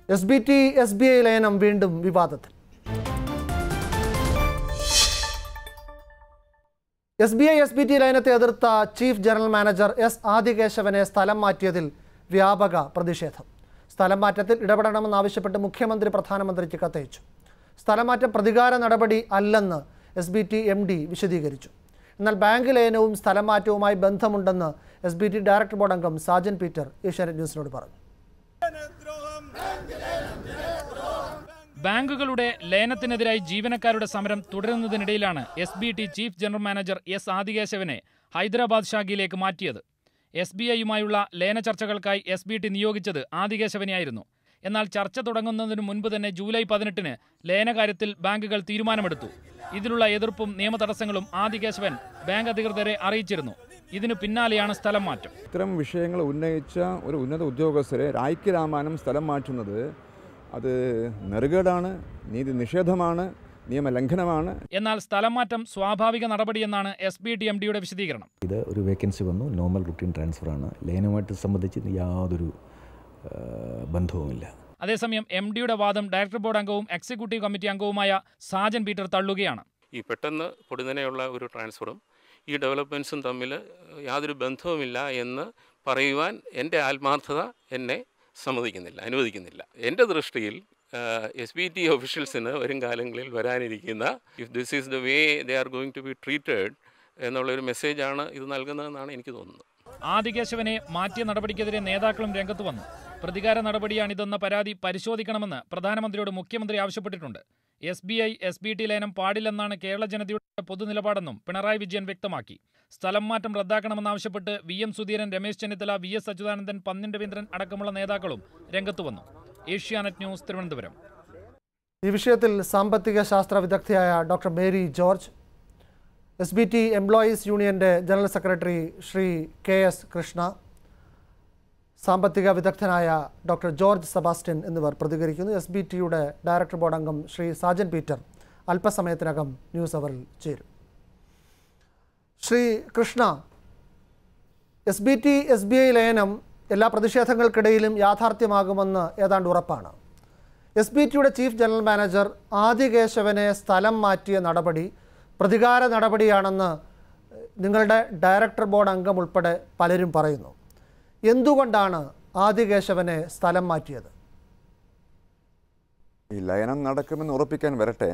S B T S B I ലയനം വീണ്ടും വിവാദത്തിൽ S B I S B T ലയനത്തെ എതിർത്ത ചീഫ് ജനറൽ മാനേജർ എസ് ആദികേശവനെ സ്ഥലം മാറ്റിയതിൽ വ്യാപക പ്രതിഷേധം സ്ഥലം മാറ്റത്തിൽ ഇടപെടണമെന്നാവശ്യപ്പെട്ട് മുഖ്യമന്ത്രി പ്രധാനമന്ത്രിക്ക് കത്തയച്ചു സ്ഥലമാറ്റം പ്രതികാര നടപടി അല്ലെന്ന് S B T M D വിശദീകരിച്ചു എന്നാൽ ബാങ്ക് ലയനവും സ്ഥലം മാറ്റവുമായി ബന്ധമുണ്ടെന്ന് S B T director board അംഗം സാജൻ പീറ്റർ ഏഷ്യാനെറ്റ് ന്യൂസിനോട് പറഞ്ഞു ബാങ്കുകളുടെ ലയനത്തിനെതിരായി ജീവനക്കാരുടെ സമരം തുടരുന്നതിനിടയിലാണ് S B T chief general manager S ആദികേശവനെ ഹൈദരാബാദ് ശാഖയിലേക്ക് മാറ്റിയത് എസ് ബി ഐയുമായുള്ള ലയന ചർച്ചകൾക്കായി എസ് ബി ടി നിയോഗിച്ചത് ആദികേശവനെയായിരുന്നു എന്നാൽ ചർച്ച തുടങ്ങുന്നതിന് മുൻപ് തന്നെ ജൂലൈ പതിനെട്ടിന് ലയന കാര്യത്തിൽ ബാങ്കുകൾ തീരുമാനമെടുത്തു ഇതിലുള്ള എതിർപ്പും നിയമതടസ്സങ്ങളും ആദികേശവൻ ബാങ്ക് അധികൃതരെ അറിയിച്ചിരുന്നു ഇതിനു പിന്നാലെയാണ് സ്ഥലം മാറ്റം ഇത്തരം വിഷയങ്ങൾ ഉന്നയിച്ച ഒരു ഉന്നത ഉദ്യോഗസ്ഥരെ രായ്ക്ക് സ്ഥലം മാറ്റുന്നത് അത് നെറുകേടാണ് നീതി നിഷേധമാണ് നിയമലംഘനമാണ് എന്നാൽ സ്ഥലം മാറ്റം സ്വാഭാവിക നടപടിയെന്നാണ് എസ് ബി ടി എം ഡിയുടെ വിശദീകരണം ഇത് ഒരു വേക്കൻസി വന്നു നോർമൽ റുട്ടീൻ ട്രാൻസ്ഫറാണ് ലയനമായിട്ട് സംബന്ധിച്ച് യാതൊരു ആ, ബന്ധവുമില്ല അതേസമയം എം ഡിയുടെ വാദം ഡയറക്ടർ ബോർഡ് അംഗവും എക്സിക്യൂട്ടീവ് കമ്മിറ്റി അംഗവുമായ സാജൻ പീറ്റർ തള്ളുകയാണ് ഈ പെട്ടെന്ന് പൊടുന്നനെയുള്ള ഒരു ട്രാൻസ്ഫറും ഈ ഡെവലപ്മെൻറ്റ്സും തമ്മിൽ യാതൊരു ബന്ധവുമില്ല എന്ന് പറയുവാൻ എൻ്റെ ആത്മാർത്ഥത എന്നെ സമ്മതിക്കുന്നില്ല അനുവദിക്കുന്നില്ല എൻ്റെ ദൃഷ്ടിയിൽ എസ് ബി ടി ഒഫീഷ്യൽസിന് വരും കാലങ്ങളിൽ വരാനിരിക്കുന്ന if this is the way they are going to be treated എന്നുള്ളൊരു മെസ്സേജാണ് ഇത് നൽകുന്നതെന്നാണ് എനിക്ക് തോന്നുന്നത് ആദികേശവനെ മാറ്റിയ നടപടിക്കെതിരെ നേതാക്കളും രംഗത്ത് വന്നു പ്രതികാര നടപടിയാണിതെന്ന പരാതി പരിശോധിക്കണമെന്ന് പ്രധാനമന്ത്രിയോട് മുഖ്യമന്ത്രി ആവശ്യപ്പെട്ടിട്ടുണ്ട് S B I S B T ലയനം പാടില്ലെന്നാണ് കേരള ജനതയുടെ പൊതുനിലപാടെന്നും പിണറായി വിജയൻ വ്യക്തമാക്കി സ്ഥലം മാറ്റം റദ്ദാക്കണമെന്നാവശ്യപ്പെട്ട് V M Sudheeran Ramesh Chennithala V S Achuthanandan Pannyan Raveendran അടക്കമുള്ള നേതാക്കളും രംഗത്ത് വന്നു ഏഷ്യാനെറ്റ് ന്യൂസ് തിരുവനന്തപുരം ഈ വിഷയത്തിൽ സാമ്പത്തിക ശാസ്ത്ര വിദഗ്ധയായ doctor Mary George S B T employees യൂണിയൻ്റെ general secretary Shri K S Krishna സാമ്പത്തിക വിദഗ്ധനായ ഡോക്ടർ ജോർജ് സെബാസ്റ്റ്യൻ എന്നിവർ പ്രതികരിക്കുന്നു എസ് ബി ടിയുടെ ഡയറക്ടർ ബോർഡ് അംഗം ശ്രീ സാജൻ പീറ്റർ അല്പസമയത്തിനകം ന്യൂസ് അവറിൽ ചേരും Shri Krishna S B T S B I ലയനം എല്ലാ പ്രതിഷേധങ്ങൾക്കിടയിലും യാഥാർത്ഥ്യമാകുമെന്ന് ഏതാണ്ട് ഉറപ്പാണ് എസ് ബി ടിയുടെ ചീഫ് ജനറൽ മാനേജർ ആദികേശവനെ സ്ഥലം മാറ്റിയ നടപടി പ്രതികാര നടപടിയാണെന്ന് നിങ്ങളുടെ ഡയറക്ടർ ബോർഡ് അംഗം ഉൾപ്പെടെ പലരും പറയുന്നു എന്തുകൊണ്ടാണ് ആദികേശവനെ സ്ഥലം മാറ്റിയത് ഈ ലയനം നടക്കുമെന്ന് ഉറപ്പിക്കാൻ വരട്ടെ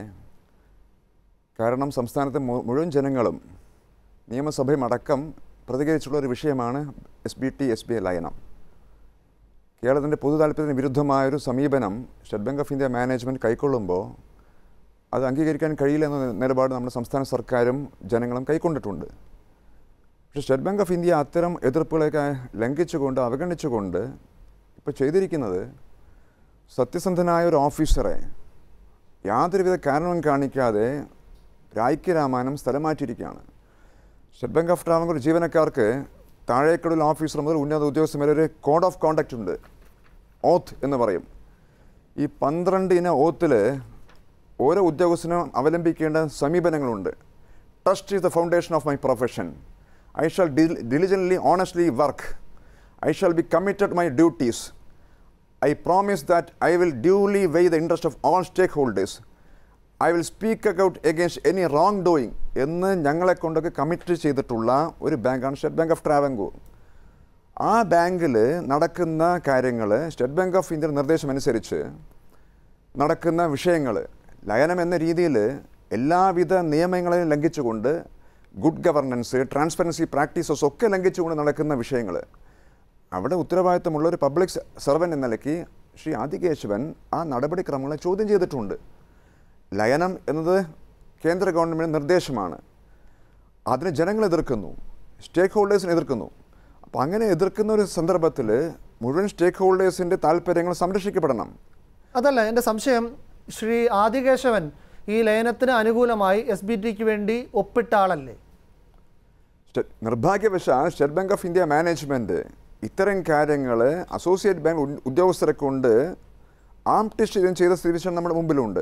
കാരണം സംസ്ഥാനത്തെ മു- മുഴുവൻ ജനങ്ങളും നിയമസഭയും അടക്കം പ്രതികരിച്ചുള്ള ഒരു വിഷയമാണ് S B T S B I ലയനം കേരളത്തിൻ്റെ പൊതു താല്പര്യത്തിന് വിരുദ്ധമായൊരു സമീപനം State bank of India management കൈക്കൊള്ളുമ്പോൾ അത് അംഗീകരിക്കാൻ കഴിയില്ല എന്ന നിലപാട് നമ്മുടെ സംസ്ഥാന സർക്കാരും ജനങ്ങളും കൈക്കൊണ്ടിട്ടുണ്ട് പക്ഷേ സ്റ്റേറ്റ് ബാങ്ക് ഓഫ് ഇന്ത്യ അത്തരം എതിർപ്പുകളൊക്കെ ലംഘിച്ചുകൊണ്ട് അവഗണിച്ചുകൊണ്ട് ഇപ്പോൾ ചെയ്തിരിക്കുന്നത് സത്യസന്ധനായ ഒരു ഓഫീസറെ യാതൊരുവിധ കാരണവും കാണിക്കാതെ രായ്ക്കരാമാനം സ്ഥലം മാറ്റിയിരിക്കുകയാണ് സ്റ്റേറ്റ് ബാങ്ക് ഓഫ് ട്രാവൻകൂർ ജീവനക്കാർക്ക് താഴേക്കടൽ ഓഫീസർ മുതൽ ഉന്നത ഉദ്യോഗസ്ഥർ വരെ ഒരു കോഡ് ഓഫ് കോണ്ടക്റ്റ് ഉണ്ട് ഓത്ത് എന്ന് പറയും ഈ പന്ത്രണ്ട് ഇന ഓത്തിൽ ഓരോ ഉദ്യോഗസ്ഥനും അവലംബിക്കേണ്ട സമീപനങ്ങളുണ്ട് trust is the foundation of my profession I shall diligently honestly work I shall be committed my duties I promise that I will duly weigh the interest of all stakeholders. I will speak out against any wrongdoing എന്ന് ഞങ്ങളെ കൊണ്ടൊക്കെ commit ചെയ്തിട്ടുള്ള ഒരു ബാങ്കാണ് state bank of Travancore ആ ബാങ്കിൽ നടക്കുന്ന കാര്യങ്ങൾ സ്റ്റേറ്റ് ബാങ്ക് ഓഫ് ഇന്ത്യയുടെ നിർദ്ദേശം അനുസരിച്ച് നടക്കുന്ന വിഷയങ്ങൾ ലയനം എന്ന രീതിയിൽ എല്ലാവിധ നിയമങ്ങളെയും ലംഘിച്ചുകൊണ്ട് ഗുഡ് ഗവർണൻസ് ട്രാൻസ്പെറൻസി പ്രാക്ടീസസ് ഒക്കെ ലംഘിച്ചുകൊണ്ട് നടക്കുന്ന വിഷയങ്ങൾ അവിടെ ഉത്തരവാദിത്തമുള്ള ഒരു പബ്ലിക് സർവൻ എന്ന നിലയ്ക്ക് ശ്രീ ആദികേശവൻ ആ നടപടിക്രമങ്ങളെ ചോദ്യം ചെയ്തിട്ടുണ്ട് ലയനം എന്നത് കേന്ദ്ര ഗവൺമെൻറ് നിർദ്ദേശമാണ് അതിന് ജനങ്ങൾ എതിർക്കുന്നു സ്റ്റേക്ക് ഹോൾഡേഴ്സിനെ എതിർക്കുന്നു അപ്പോൾ അങ്ങനെ എതിർക്കുന്ന ഒരു സന്ദർഭത്തിൽ മുഴുവൻ സ്റ്റേക്ക് ഹോൾഡേഴ്സിൻ്റെ താല്പര്യങ്ങൾ സംരക്ഷിക്കപ്പെടണം അതല്ല എൻ്റെ സംശയം ശ്രീ ആദികേശവൻ ഈ ലയനത്തിന് അനുകൂലമായി എസ് ബി ടിക്ക് വേണ്ടി ഒപ്പിട്ട ആളല്ലേ സ്റ്റേ- നിർഭാഗ്യവശാൽ State bank of India management ഇത്തരം കാര്യങ്ങൾ അസോസിയേറ്റ് ബാങ്ക് ഉ- ഉദ്യോഗസ്ഥരെ കൊണ്ട് ആം ടെസ്റ്റ് ചെയ്ത സ്ഥിതിവിശേഷം നമ്മുടെ മുമ്പിലുണ്ട്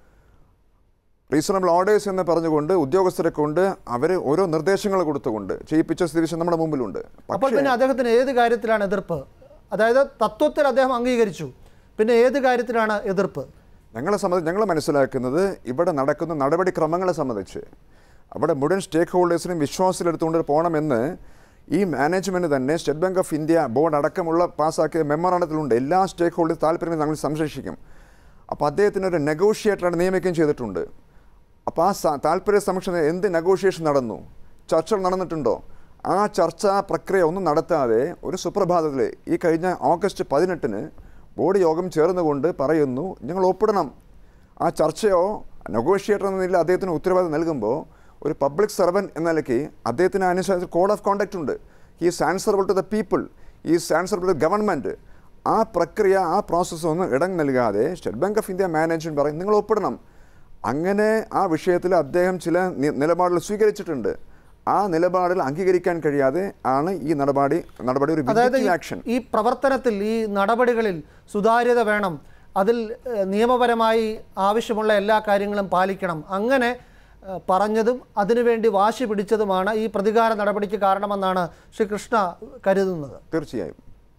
റീസണബിൾ ഓർഡേഴ്സ് എന്ന് പറഞ്ഞുകൊണ്ട് ഉദ്യോഗസ്ഥരെ കൊണ്ട് അവർ ഓരോ നിർദ്ദേശങ്ങൾ കൊടുത്തുകൊണ്ട് ചെയ്യിപ്പിച്ച സ്ഥിതിവിശേഷം നമ്മുടെ മുമ്പിലുണ്ട് അപ്പോൾ പക്ഷേ പിന്നെ അദ്ദേഹത്തിന് ഏത് കാര്യത്തിലാണ് എതിർപ്പ് അതായത് തത്വത്തിൽ അദ്ദേഹം അംഗീകരിച്ചു പിന്നെ ഏത് കാര്യത്തിലാണ് എതിർപ്പ് ഞങ്ങളെ സംബന്ധിച്ച് ഞങ്ങൾ മനസ്സിലാക്കുന്നത് ഇവിടെ നടക്കുന്ന നടപടിക്രമങ്ങളെ സംബന്ധിച്ച് അവിടെ മുഴുവൻ സ്റ്റേക്ക് ഹോൾഡേഴ്സിനും വിശ്വാസത്തിലെടുത്തുകൊണ്ട് പോകണമെന്ന് ഈ മാനേജ്മെൻറ്റ് തന്നെ State bank of India board അടക്കമുള്ള പാസ്സാക്കിയ മെമ്മറാണ്ടത്തിലുണ്ട് എല്ലാ സ്റ്റേക്ക് ഹോൾഡേഴ്സ് താല്പര്യം ഞങ്ങൾ സംരക്ഷിക്കും അപ്പോൾ അദ്ദേഹത്തിന് ഒരു നെഗോഷിയേറ്ററാണ് നിയമിക്കുകയും ചെയ്തിട്ടുണ്ട് അപ്പോൾ ആ സ- താല്പര്യ സംരക്ഷണ എന്ത് നെഗോഷിയേഷൻ നടന്നു ചർച്ചകൾ നടന്നിട്ടുണ്ടോ ആ ചർച്ചാ പ്രക്രിയ ഒന്നും നടത്താതെ ഒരു സുപ്രഭാതത്തിൽ ഈ കഴിഞ്ഞ ഓഗസ്റ്റ് പതിനെട്ടിന് ബോർഡ് യോഗം ചേർന്നുകൊണ്ട് പറയുന്നു ഞങ്ങൾ ഒപ്പിടണം ആ ചർച്ചയോ നെഗോഷിയേറ്റർ എന്ന നിലയിൽ അദ്ദേഹത്തിന് ഉത്തരവാദിത്തം നൽകുമ്പോൾ ഒരു പബ്ലിക് സർവൻ എന്ന നിലയ്ക്ക് അദ്ദേഹത്തിന് അനുസരിച്ച് കോഡ് ഓഫ് കോണ്ടക്റ്റ് ഉണ്ട് he's answerable to the people is answerable to government ആ പ്രക്രിയ ആ പ്രോസസ്സ് ഒന്നും ഇടം നൽകാതെ State bank of India management പറയും നിങ്ങൾ ഒപ്പിടണം അങ്ങനെ ആ വിഷയത്തിൽ അദ്ദേഹം ചില നി- നിലപാടുകൾ സ്വീകരിച്ചിട്ടുണ്ട് ആ നിലപാടിൽ അംഗീകരിക്കാൻ കഴിയാതെ ആണ് ഈ നടപടി നടപടി ഒരു അതായത് ഈ- ആക്ഷൻ ഈ പ്രവർത്തനത്തിൽ ഈ നടപടികളിൽ സുതാര്യത വേണം അതിൽ ഏഹ്, നിയമപരമായി ആവശ്യമുള്ള എല്ലാ കാര്യങ്ങളും പാലിക്കണം അങ്ങനെ ഏഹ്, പറഞ്ഞതും അതിനുവേണ്ടി വാശി പിടിച്ചതുമാണ് ഈ പ്രതികാര നടപടിക്ക് കാരണമെന്നാണ് ശ്രീ കൃഷ്ണ കരുതുന്നത് തീർച്ചയായും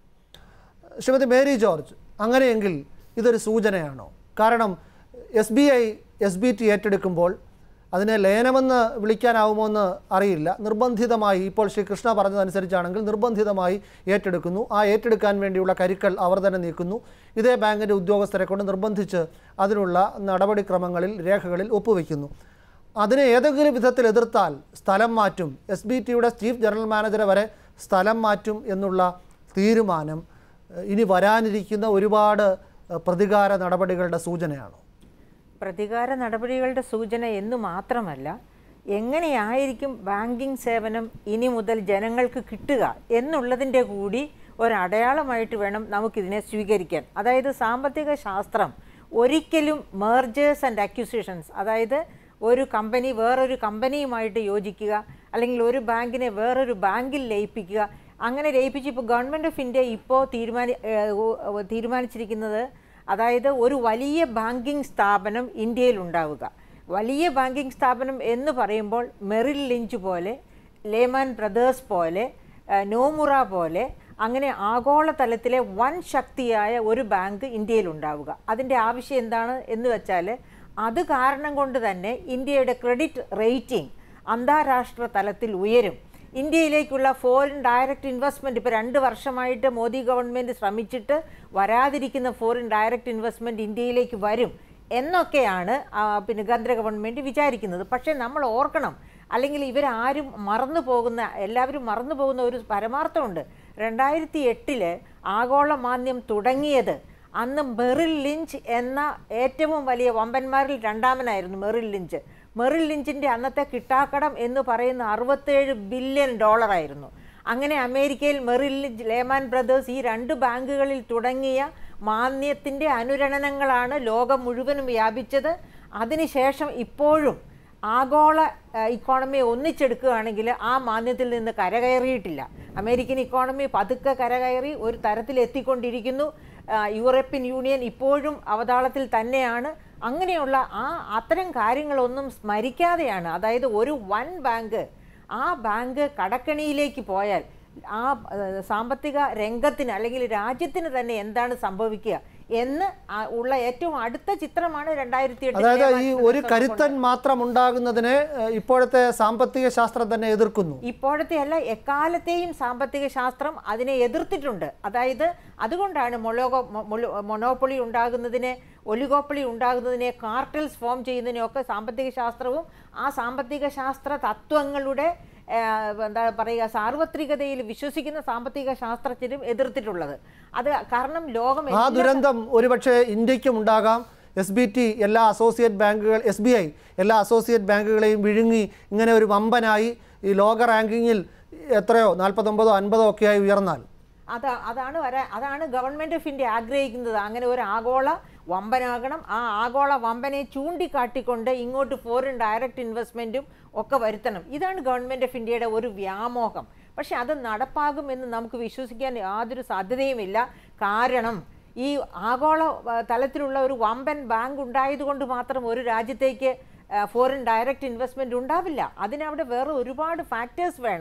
ശ്രീമതി മേരി ജോർജ് അങ്ങനെയെങ്കിൽ ഇതൊരു സൂചനയാണോ കാരണം S B I S B T ഏറ്റെടുക്കുമ്പോൾ അതിനെ ലയനമെന്ന് വിളിക്കാനാവുമോ എന്ന് അറിയില്ല നിർബന്ധിതമായി ഇപ്പോൾ ശ്രീ കൃഷ്ണ പറഞ്ഞതനുസരിച്ചാണെങ്കിൽ നിർബന്ധിതമായി ഏറ്റെടുക്കുന്നു ആ ഏറ്റെടുക്കാൻ വേണ്ടിയുള്ള കരുക്കൾ അവർ തന്നെ നീക്കുന്നു ഇതേ ബാങ്കിൻ്റെ ഉദ്യോഗസ്ഥരെ കൊണ്ട് നിർബന്ധിച്ച് അതിനുള്ള നടപടിക്രമങ്ങളിൽ രേഖകളിൽ ഒപ്പുവെക്കുന്നു അതിനെ ഏതെങ്കിലും വിധത്തിൽ എതിർത്താൽ സ്ഥലം മാറ്റും എസ് ബി ടിയുടെ ചീഫ് ജനറൽ മാനേജറെ വരെ സ്ഥലം മാറ്റും എന്നുള്ള തീരുമാനം ഏഹ്, ഇനി വരാനിരിക്കുന്ന ഒരുപാട് ഏഹ്, പ്രതികാര നടപടികളുടെ സൂചനയാണോ പ്രതികാര നടപടികളുടെ സൂചന എന്ന് മാത്രമല്ല എങ്ങനെയായിരിക്കും ബാങ്കിങ് സേവനം ഇനി മുതൽ ജനങ്ങൾക്ക് കിട്ടുക എന്നുള്ളതിൻ്റെ കൂടി ഒരടയാളമായിട്ട് വേണം നമുക്കിതിനെ സ്വീകരിക്കാൻ അതായത് സാമ്പത്തിക ശാസ്ത്രം ഒരിക്കലും മേർജേഴ്സ് ആൻഡ് അക്യൂസിഷൻസ് അതായത് ഒരു കമ്പനി വേറൊരു കമ്പനിയുമായിട്ട് യോജിക്കുക അല്ലെങ്കിൽ ഒരു ബാങ്കിനെ വേറൊരു ബാങ്കിൽ ലയിപ്പിക്കുക അങ്ങനെ ലയിപ്പിച്ച് ഇപ്പോൾ ഗവൺമെൻറ് ഓഫ് ഇന്ത്യ ഇപ്പോൾ തീരുമാനി ഏഹ് ഉ- ഉ- തീരുമാനിച്ചിരിക്കുന്നത് അതായത് ഒരു വലിയ ബാങ്കിങ് സ്ഥാപനം ഇന്ത്യയിൽ ഉണ്ടാവുക വലിയ ബാങ്കിങ് സ്ഥാപനം എന്ന് പറയുമ്പോൾ മെറിൽ ലിഞ്ച് പോലെ ലേമാൻ ബ്രദേഴ്സ് പോലെ ഏഹ് നോമുറ പോലെ അങ്ങനെ ആഗോളതലത്തിലെ വൻ ശക്തിയായ ഒരു ബാങ്ക് ഇന്ത്യയിൽ ഉണ്ടാവുക അതിൻ്റെ ആവശ്യം എന്താണ് എന്ന് വെച്ചാൽ അത് കാരണം കൊണ്ട് തന്നെ ഇന്ത്യയുടെ ക്രെഡിറ്റ് റേറ്റിംഗ് അന്താരാഷ്ട്ര തലത്തിൽ ഉയരും ഇന്ത്യയിലേക്കുള്ള ഫോറിൻ ഡയറക്റ്റ് ഇൻവെസ്റ്റ്മെൻറ്റ് ഇപ്പോൾ രണ്ട് വർഷമായിട്ട് മോദി ഗവൺമെൻറ് ശ്രമിച്ചിട്ട് വരാതിരിക്കുന്ന ഫോറിൻ ഡയറക്റ്റ് ഇൻവെസ്റ്റ്മെൻറ്റ് ഇന്ത്യയിലേക്ക് വരും എന്നൊക്കെയാണ് ആ, പിന്നെ കേന്ദ്ര ഗവൺമെൻറ് വിചാരിക്കുന്നത് പക്ഷേ നമ്മൾ ഓർക്കണം അല്ലെങ്കിൽ ഇവരാരും മറന്നു പോകുന്ന എല്ലാവരും മറന്നു പോകുന്ന ഒരു പരമാർത്ഥമുണ്ട് രണ്ടായിരത്തി എട്ടില് ആഗോള മാന്ദ്യം തുടങ്ങിയത് അന്ന് മെറിൽ ലിഞ്ച് എന്ന ഏറ്റവും വലിയ വമ്പന്മാരിൽ രണ്ടാമനായിരുന്നു മെറിൽ ലിഞ്ച് മെറിൽ ലിഞ്ചിൻ്റെ അന്നത്തെ കിട്ടാക്കടം എന്ന് പറയുന്ന അറുപത്തേഴ് ബില്യൺ ഡോളറായിരുന്നു അങ്ങനെ അമേരിക്കയിൽ മെറിൽ ലിഞ്ച് ലേമാൻ ബ്രദേഴ്സ് ഈ രണ്ട് ബാങ്കുകളിൽ തുടങ്ങിയ മാന്ദ്യത്തിൻ്റെ അനുരണനങ്ങളാണ് ലോകം മുഴുവനും വ്യാപിച്ചത് അതിനുശേഷം ഇപ്പോഴും ആഗോള ഏഹ്, ഇക്കോണമിയെ ഒന്നിച്ചെടുക്കുകയാണെങ്കിൽ ആ മാന്ദ്യത്തിൽ നിന്ന് കരകയറിയിട്ടില്ല അമേരിക്കൻ ഇക്കോണമി പതുക്കെ കരകയറി ഒരു തരത്തിൽ എത്തിക്കൊണ്ടിരിക്കുന്നു ആ, യൂറോപ്യൻ യൂണിയൻ ഇപ്പോഴും അവതാളത്തിൽ തന്നെയാണ് അങ്ങനെയുള്ള ആ അത്തരം കാര്യങ്ങളൊന്നും സ്മരിക്കാതെയാണ് അതായത് ഒരു വൻ ബാങ്ക് ആ ബാങ്ക് കടക്കണിയിലേക്ക് പോയാൽ ആ ഏഹ്, സാമ്പത്തിക രംഗത്തിന് അല്ലെങ്കിൽ രാജ്യത്തിന് തന്നെ എന്താണ് സംഭവിക്കുക എന്ന് ആ ഉള്ള ഏറ്റവും അടുത്ത ചിത്രമാണ് രണ്ടായിരത്തി അതായത് ഈ ഒരു കരുത്തൻ മാത്രം ഉണ്ടാകുന്നതിനെ ഏഹ്, ഇപ്പോഴത്തെ സാമ്പത്തിക ശാസ്ത്രം തന്നെ എതിർക്കുന്നു ഇപ്പോഴത്തെ അല്ല എക്കാലത്തെയും സാമ്പത്തിക ശാസ്ത്രം അതിനെ എതിർത്തിട്ടുണ്ട് അതായത് അതുകൊണ്ടാണ് മൊളോഗോ മൊണോപ്പൊളി ഉണ്ടാകുന്നതിനെ ഒലിഗോപ്പൊളി ഉണ്ടാകുന്നതിനെ കാർട്ടൽസ് ഫോം ചെയ്യുന്നതിനെയൊക്കെ സാമ്പത്തിക ശാസ്ത്രവും ആ സാമ്പത്തിക ശാസ്ത്ര തത്വങ്ങളുടെ ആ, എന്താ പറയുക സാർവത്രികതയിൽ വിശ്വസിക്കുന്ന സാമ്പത്തിക ശാസ്ത്രജ്ഞരും എതിർത്തിട്ടുള്ളത് അത് കാരണം ലോകം ആ എല്ലാ- ദുരന്തം ഒരുപക്ഷെ ഇന്ത്യക്കും ഉണ്ടാകാം എസ് ബി ടി എല്ലാ അസോസിയേറ്റ് ബാങ്കുകൾ എസ് ബി ഐ എല്ലാ അസോസിയേറ്റ് ബാങ്കുകളെയും വിഴുങ്ങി ഇങ്ങനെ ഒരു വമ്പനായി ഈ ലോക റാങ്കിങ്ങിൽ എത്രയോ നാൽപ്പത്തൊമ്പതോ അൻപതോ ഒക്കെയായി ഉയർന്നാൽ അതാ അതാണ് വരാ അതാണ് ഗവൺമെൻറ് ഓഫ് ഇന്ത്യ ആഗ്രഹിക്കുന്നത് അങ്ങനെ ഒരു ആഗോള വമ്പനാകണം ആ ആഗോള വമ്പനെ ചൂണ്ടിക്കാട്ടിക്കൊണ്ട് ഇങ്ങോട്ട് ഫോറിൻ ഡയറക്റ്റ് ഇൻവെസ്റ്റ്മെൻറ്റും ഒക്കെ വരുത്തണം ഇതാണ് ഗവൺമെൻറ് ഓഫ് ഇന്ത്യയുടെ ഒരു വ്യാമോഹം പക്ഷെ അത് നടപ്പാകുമെന്ന് നമുക്ക് വിശ്വസിക്കാൻ യാതൊരു സാധ്യതയുമില്ല കാരണം ഈ ആഗോള ആ, തലത്തിലുള്ള ഒരു വമ്പൻ ബാങ്ക് ഉണ്ടായതുകൊണ്ട് മാത്രം ഒരു രാജ്യത്തേക്ക് ഫോറിൻ ഡയറക്റ്റ് ഇൻവെസ്റ്റ്മെൻറ്റ് ഉണ്ടാവില്ല അതിനവിടെ വേറെ ഒരുപാട് ഫാക്ടേഴ്സ് വേണം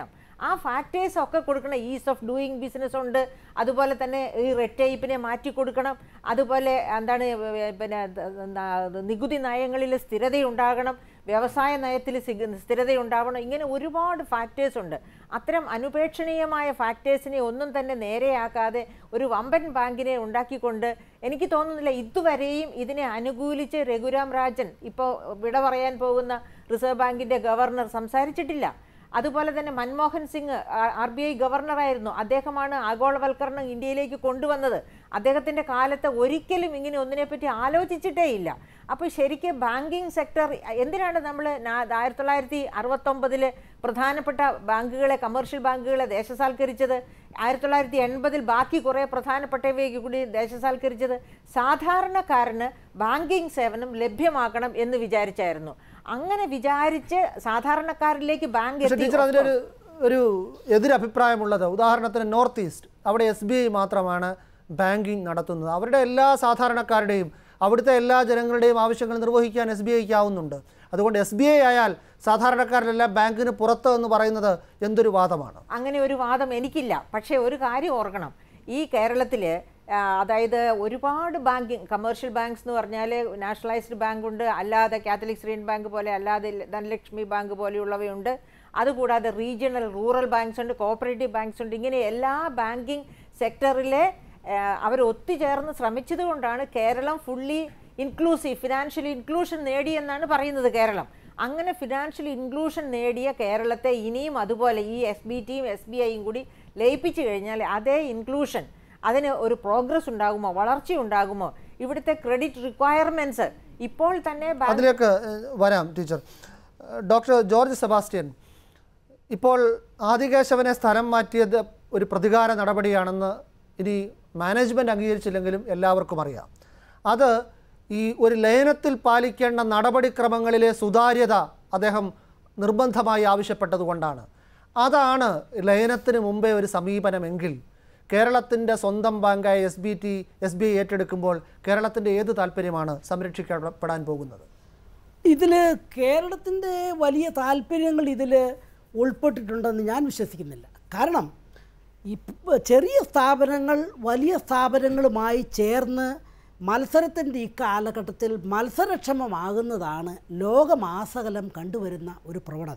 ആ ഫാക്ടേഴ്സ് ഒക്കെ കൊടുക്കണം ഈസ് ഓഫ് ഡൂയിങ് ബിസിനസ് ഉണ്ട് അതുപോലെ തന്നെ ഈ റെഡ് ടൈപ്പിനെ മാറ്റി കൊടുക്കണം അതുപോലെ എന്താണ് പിന്നെ എന്താ നികുതി നയങ്ങളിൽ സ്ഥിരതയുണ്ടാകണം വ്യവസായ നയത്തിൽ സിഗ- സ്ഥിരതയുണ്ടാവണം ഇങ്ങനെ ഒരുപാട് ഫാക്ടേഴ്സ് ഉണ്ട് അത്തരം അനുപേക്ഷണീയമായ ഫാക്ടേഴ്സിനെ ഒന്നും തന്നെ നേരെയാക്കാതെ ഒരു വമ്പൻ ബാങ്കിനെ ഉണ്ടാക്കിക്കൊണ്ട് എനിക്ക് തോന്നുന്നില്ല ഇതുവരെയും ഇതിനെ അനുകൂലിച്ച് രഘുരാം രാജൻ ഇപ്പോൾ വിട പറയാൻ പോകുന്ന റിസർവ് ബാങ്കിൻ്റെ ഗവർണർ സംസാരിച്ചിട്ടില്ല അതുപോലെ തന്നെ Manmohan Singh R B I ഗവർണറായിരുന്നു അദ്ദേഹമാണ് ആഗോളവൽക്കരണം ഇന്ത്യയിലേക്ക് കൊണ്ടുവന്നത് അദ്ദേഹത്തിൻ്റെ കാലത്ത് ഒരിക്കലും ഇങ്ങനെ ഒന്നിനെപ്പറ്റി ആലോചിച്ചിട്ടേ ഇല്ല അപ്പോൾ ശരിക്കും ബാങ്കിങ് സെക്ടർ എന്തിനാണ് നമ്മൾ ആയിരത്തി തൊള്ളായിരത്തി അറുപത്തൊമ്പതിൽ പ്രധാനപ്പെട്ട ബാങ്കുകളെ കമേഴ്ഷ്യൽ ബാങ്കുകളെ ദേശസാൽക്കരിച്ചത് ആയിരത്തി തൊള്ളായിരത്തി എൺപതിൽ ബാക്കി കുറേ പ്രധാനപ്പെട്ടവയ്ക്ക് കൂടി ദേശസാൽക്കരിച്ചത് സാധാരണക്കാരന് ബാങ്കിങ് സേവനം ലഭ്യമാക്കണം എന്ന് വിചാരിച്ചായിരുന്നു അങ്ങനെ വിചാരിച്ച് സാധാരണക്കാരിലേക്ക് ബാങ്ക് പക്ഷേ എത്തി ടീച്ചർ അതിലൊരു ഒരു എതിരഭിപ്രായമുള്ളത് ഉദാഹരണത്തിന് നോർത്ത് ഈസ്റ്റ് അവിടെ എസ് ബി ഐ മാത്രമാണ് ബാങ്കിങ് നടത്തുന്നത് അവരുടെ എല്ലാ സാധാരണക്കാരുടെയും അവിടുത്തെ എല്ലാ ജനങ്ങളുടെയും ആവശ്യങ്ങൾ നിർവഹിക്കാൻ എസ് ബി ഐക്ക് ആവുന്നുണ്ട് അതുകൊണ്ട് എസ് ബി ഐ ആയാൽ സാധാരണക്കാരിലെല്ലാം ബാങ്കിന് പുറത്ത് എന്ന് പറയുന്നത് എന്തൊരു വാദമാണ് അങ്ങനെ ഒരു വാദം എനിക്കില്ല പക്ഷേ ഒരു കാര്യം ഓർക്കണം ഈ കേരളത്തിൽ അതായത് ഒരുപാട് ബാങ്കിങ് കമേഴ്ഷ്യൽ ബാങ്ക്സ് എന്ന് പറഞ്ഞാൽ നാഷണലൈസ്ഡ് ബാങ്ക് ഉണ്ട് അല്ലാതെ കാത്തലിക് ശ്രീൻ ബാങ്ക് പോലെ അല്ലാതെ ധനലക്ഷ്മി ബാങ്ക് പോലെയുള്ളവയുണ്ട് അതുകൂടാതെ റീജിയണൽ റൂറൽ ബാങ്ക്സ് ഉണ്ട് കോപ്പറേറ്റീവ് ബാങ്ക്സ് ഉണ്ട് ഇങ്ങനെ എല്ലാ ബാങ്കിങ് സെക്ടറിലെ അവർ ഒത്തുചേർന്ന് ശ്രമിച്ചത് കൊണ്ടാണ് Keralam fully inclusive financial inclusion നേടിയെന്നാണ് പറയുന്നത് കേരളം അങ്ങനെ ഫിനാൻഷ്യൽ ഇൻക്ലൂഷൻ നേടിയ കേരളത്തെ ഇനിയും അതുപോലെ ഈ എസ് ബി ടിയും എസ് ബി ഐയും കൂടി ലയിപ്പിച്ചു കഴിഞ്ഞാൽ അതേ ഇൻക്ലൂഷൻ അതിന് ഒരു പ്രോഗ്രസ് ഉണ്ടാകുമോ വളർച്ച ഉണ്ടാകുമോ ഇവിടുത്തെ ക്രെഡിറ്റ് റിക്വയർമെൻറ്റ്സ് ഇപ്പോൾ തന്നെ ബാങ്ക് അതിലേക്ക് ഏഹ്, വരാം ടീച്ചർ ഏഹ്, ഡോക്ടർ ജോർജ് സെബാസ്റ്റ്യൻ ഇപ്പോൾ ആദികേശവനെ സ്ഥലം മാറ്റിയത് ഒരു പ്രതികാര നടപടിയാണെന്ന് ഇനി മാനേജ്മെൻറ്റ് അംഗീകരിച്ചില്ലെങ്കിലും എല്ലാവർക്കും അറിയാം അത് ഈ ഒരു ലയനത്തിൽ പാലിക്കേണ്ട നടപടിക്രമങ്ങളിലെ സുതാര്യത അദ്ദേഹം നിർബന്ധമായി ആവശ്യപ്പെട്ടതുകൊണ്ടാണ് അതാണ് ലയനത്തിന് മുമ്പേ ഒരു സമീപനമെങ്കിൽ കേരളത്തിൻ്റെ സ്വന്തം ബാങ്കായ S B T S B I ഏറ്റെടുക്കുമ്പോൾ കേരളത്തിൻ്റെ ഏത് താല്പര്യമാണ് സംരക്ഷിക്കപ്പെടാൻ പോകുന്നത് ഇതിൽ കേരളത്തിൻ്റെ വലിയ താല്പര്യങ്ങൾ ഇതിൽ ഉൾപ്പെട്ടിട്ടുണ്ടെന്ന് ഞാൻ വിശ്വസിക്കുന്നില്ല കാരണം ഈ പ- ചെറിയ സ്ഥാപനങ്ങൾ വലിയ സ്ഥാപനങ്ങളുമായി ചേർന്ന് മത്സരത്തിൻ്റെ ഈ കാലഘട്ടത്തിൽ മത്സരക്ഷമമാകുന്നതാണ് ലോകമാസകലം കണ്ടുവരുന്ന ഒരു പ്രവണത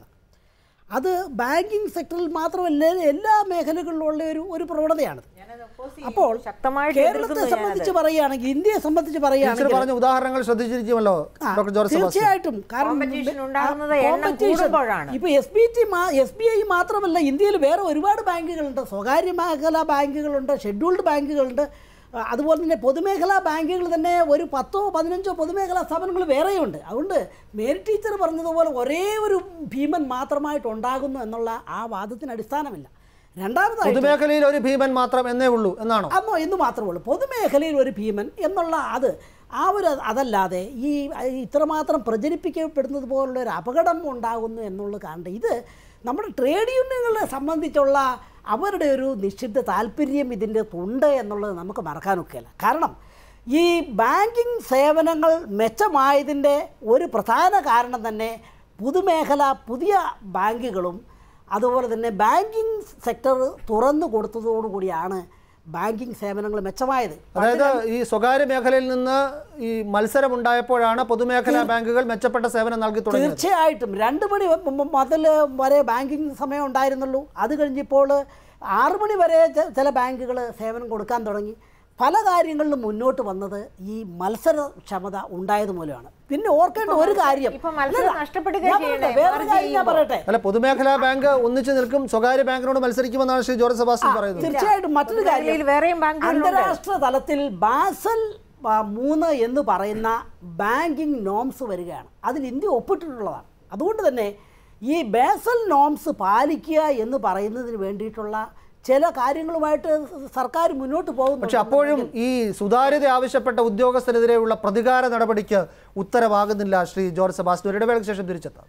അത് ബാങ്കിങ് സെക്ടറിൽ മാത്രമല്ല എല്ലാ മേഖലകളിലുള്ള ഒരു ഒരു പ്രവണതയാണ് അപ്പോൾ ശക്തമായിട്ട് കേരളത്തെ എതിർക്കുന്നു സംബന്ധിച്ച് പറയുകയാണെങ്കിൽ ഇന്ത്യയെ സംബന്ധിച്ച് ടീച്ചർ പറയുകയാണെങ്കിൽ പറഞ്ഞ ഉദാഹരണങ്ങൾ ശ്രദ്ധിച്ചിരിക്കുമല്ലോ ആ, ഡോക്ടർ ജോർജ് സെബാസ്റ്റ്യൻ തീർച്ചയായിട്ടും Competition ഉണ്ടാകുന്നത് ആ, എണ്ണം competition. കൂടുമ്പോഴാണ്. ഇപ്പൊ S B T S B I മാത്രമല്ല ഇന്ത്യയിൽ വേറെ ഒരുപാട് ബാങ്കുകളുണ്ട് സ്വകാര്യ മേഖലാ ബാങ്കുകളുണ്ട് ഷെഡ്യൂൾഡ് ബാങ്കുകളുണ്ട് ആ, അതുപോലെ തന്നെ പൊതുമേഖലാ ബാങ്കുകൾ തന്നെ ഒരു പത്തോ പതിനഞ്ചോ പൊതുമേഖലാ സ്ഥാപനങ്ങൾ വേറെയുണ്ട് അതുകൊണ്ട് മേരി ടീച്ചർ പറഞ്ഞതുപോലെ ഒരേ ഒരു ഭീമൻ മാത്രമായിട്ട് ഉണ്ടാകുന്നു എന്നുള്ള ആ വാദത്തിന് അടിസ്ഥാനമില്ല രണ്ടാമതായിട്ട് പൊതുമേഖലയിൽ ഒരു ഭീമൻ മാത്രം എന്നേ ഉള്ളൂ എന്നാണോ അന്നോ എന്ന് മാത്രമേ ഉള്ളൂ പൊതുമേഖലയിൽ ഒരു ഭീമൻ എന്നുള്ള അത് ആ ഒരു അതല്ലാതെ ഈ ഇത്രമാത്രം പ്രചരിപ്പിക്കപ്പെടുന്നത് പോലുള്ള ഒരു അപകടം ഉണ്ടാകുന്നു എന്നുള്ളത് കാണേണ്ട ഇത് നമ്മുടെ ട്രേഡ് യൂണിയനുകളെ സംബന്ധിച്ചുള്ള അവരുടെ ഒരു നിശ്ചിത താല്പര്യം ഇതിൻ്റെ ഉണ്ട് എന്നുള്ളത് നമുക്ക് മറക്കാനൊക്കെയല്ല കാരണം ഈ ബാങ്കിങ് സേവനങ്ങൾ മെച്ചമായതിൻ്റെ ഒരു പ്രധാന കാരണം തന്നെ പുതുമേഖല പുതിയ ബാങ്കുകളും അതുപോലെ തന്നെ ബാങ്കിങ് സെക്ടർ തുറന്നു കൊടുത്തതോടുകൂടിയാണ് ബാങ്കിങ് സേവനങ്ങൾ മെച്ചമായത് അതായത് ഈ സ്വകാര്യ മേഖലയിൽ നിന്ന് ഈ മത്സരം ഉണ്ടായപ്പോഴാണ് പൊതുമേഖലാ ബാങ്കുകൾ മെച്ചപ്പെട്ട സേവനം നൽകി തുടങ്ങിയത് തീർച്ചയായിട്ടും രണ്ട് മണി മു- മു- മുതൽ വരെ ബാങ്കിങ് സമയം ഉണ്ടായിരുന്നുള്ളൂ അത് കഴിഞ്ഞിപ്പോൾ ആറ് മണി വരെ ചെ- ചില ബാങ്കുകൾ സേവനം കൊടുക്കാൻ തുടങ്ങി പല കാര്യങ്ങളിലും മുന്നോട്ട് വന്നത് ഈ മത്സരക്ഷമത ഉണ്ടായത് മൂലമാണ് പിന്നെ ഓർക്കേണ്ട ഒരു കാര്യം ഇപ്പൊ മത്സരം അല്ലല്ല, നഷ്ടപ്പെടുകയാ ഞാൻ പറയട്ടെ, ചെയ്യണേ, വേറൊരു merge കാര്യം ഞാൻ ചെയ്യുമ്പോ. പറയട്ടെ അല്ല പൊതുമേഖലാ ബാങ്ക് ഒന്നിച്ചു നിൽക്കും സ്വകാര്യ ബാങ്കിനോട് മത്സരിക്കുമെന്നാണ് ശ്രീ ജോർജ് സെബാസ്റ്റ്യൻ പറയുന്നത് തീർച്ചയായിട്ടും മറ്റൊരു പൊതുമേഖലയിൽ കാര്യം വേറെയും ബാങ്കുകളുണ്ട്. അന്താരാഷ്ട്ര തലത്തിൽ ബാസൽ ആ, മൂന്ന് എന്ന് പറയുന്ന ബാങ്കിങ് നോംസ് വരികയാണ് അതിൽ ഇന്ത്യ ഒപ്പിട്ടിട്ടുള്ളതാണ് അതുകൊണ്ട് തന്നെ ഈ ബാസൽ നോംസ് പാലിക്കുക എന്ന് പറയുന്നതിന് വേണ്ടിയിട്ടുള്ള ചില കാര്യങ്ങളുമായിട്ട് സർക്കാർ മുന്നോട്ട് പോകുന്നു പക്ഷെ അപ്പോഴും ഈ സുതാര്യത ആവശ്യപ്പെട്ട ഉദ്യോഗസ്ഥരെതിരെയുള്ള പ്രതികാര നടപടിക്ക് ഉത്തരവാകുന്നില്ല ശ്രീ ജോർജ് സെബാസ്റ്റ്യൻ ഒരു ഇടവേളയ്ക്ക് ശേഷം തിരിച്ചെത്താം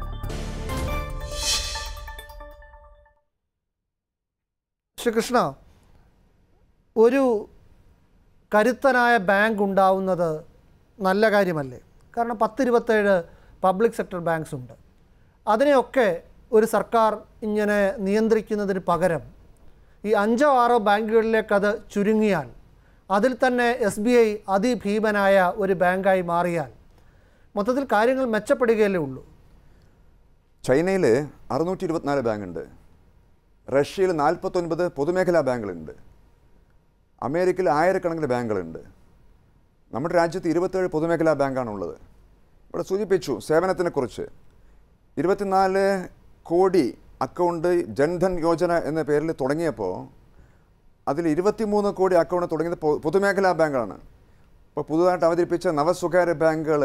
ശ്രീകൃഷ്ണ ഒരു കരുത്തനായ ബാങ്ക് ഉണ്ടാവുന്നത് നല്ല കാര്യമല്ലേ കാരണം പത്തിരുപത്തേഴ് പബ്ലിക് സെക്ടർ ബാങ്ക്സ് ഉണ്ട് അതിനെയൊക്കെ ഒരു സർക്കാർ ഇങ്ങനെ നിയന്ത്രിക്കുന്നതിന് പകരം ഈ അഞ്ചോ ആറോ ബാങ്കുകളിലേക്ക് അത് ചുരുങ്ങിയാൽ അതിൽ തന്നെ എസ് ബി ഐ അതിഭീമനായ ഒരു ബാങ്കായി മാറിയാൽ മൊത്തത്തിൽ കാര്യങ്ങൾ മെച്ചപ്പെടുകയല്ലേ ഉള്ളൂ ചൈനയിൽ അറുന്നൂറ്റി ഇരുപത്തിനാല് ബാങ്കുണ്ട് റഷ്യയിൽ നാൽപ്പത്തൊൻപത് പൊതുമേഖലാ ബാങ്കുകളുണ്ട് അമേരിക്കയിൽ ആയിരക്കണക്കിന് ബാങ്കുകളുണ്ട് നമ്മുടെ രാജ്യത്ത് ഇരുപത്തേഴ് പൊതുമേഖലാ ബാങ്കാണുള്ളത് ഇവിടെ സൂചിപ്പിച്ചു സേവനത്തിനെക്കുറിച്ച് ഇരുപത്തിനാല് കോടി അക്കൗണ്ട് ജൻധൻ യോജന എന്ന പേരിൽ തുടങ്ങിയപ്പോൾ അതിൽ ഇരുപത്തിമൂന്ന് കോടി അക്കൗണ്ട് തുടങ്ങിയത് പൊ- പൊതുമേഖലാ ബാങ്കാണ് ഇപ്പോൾ പുതുതായിട്ട് അവതരിപ്പിച്ച നവസ്വകാര്യ ബാങ്കുകൾ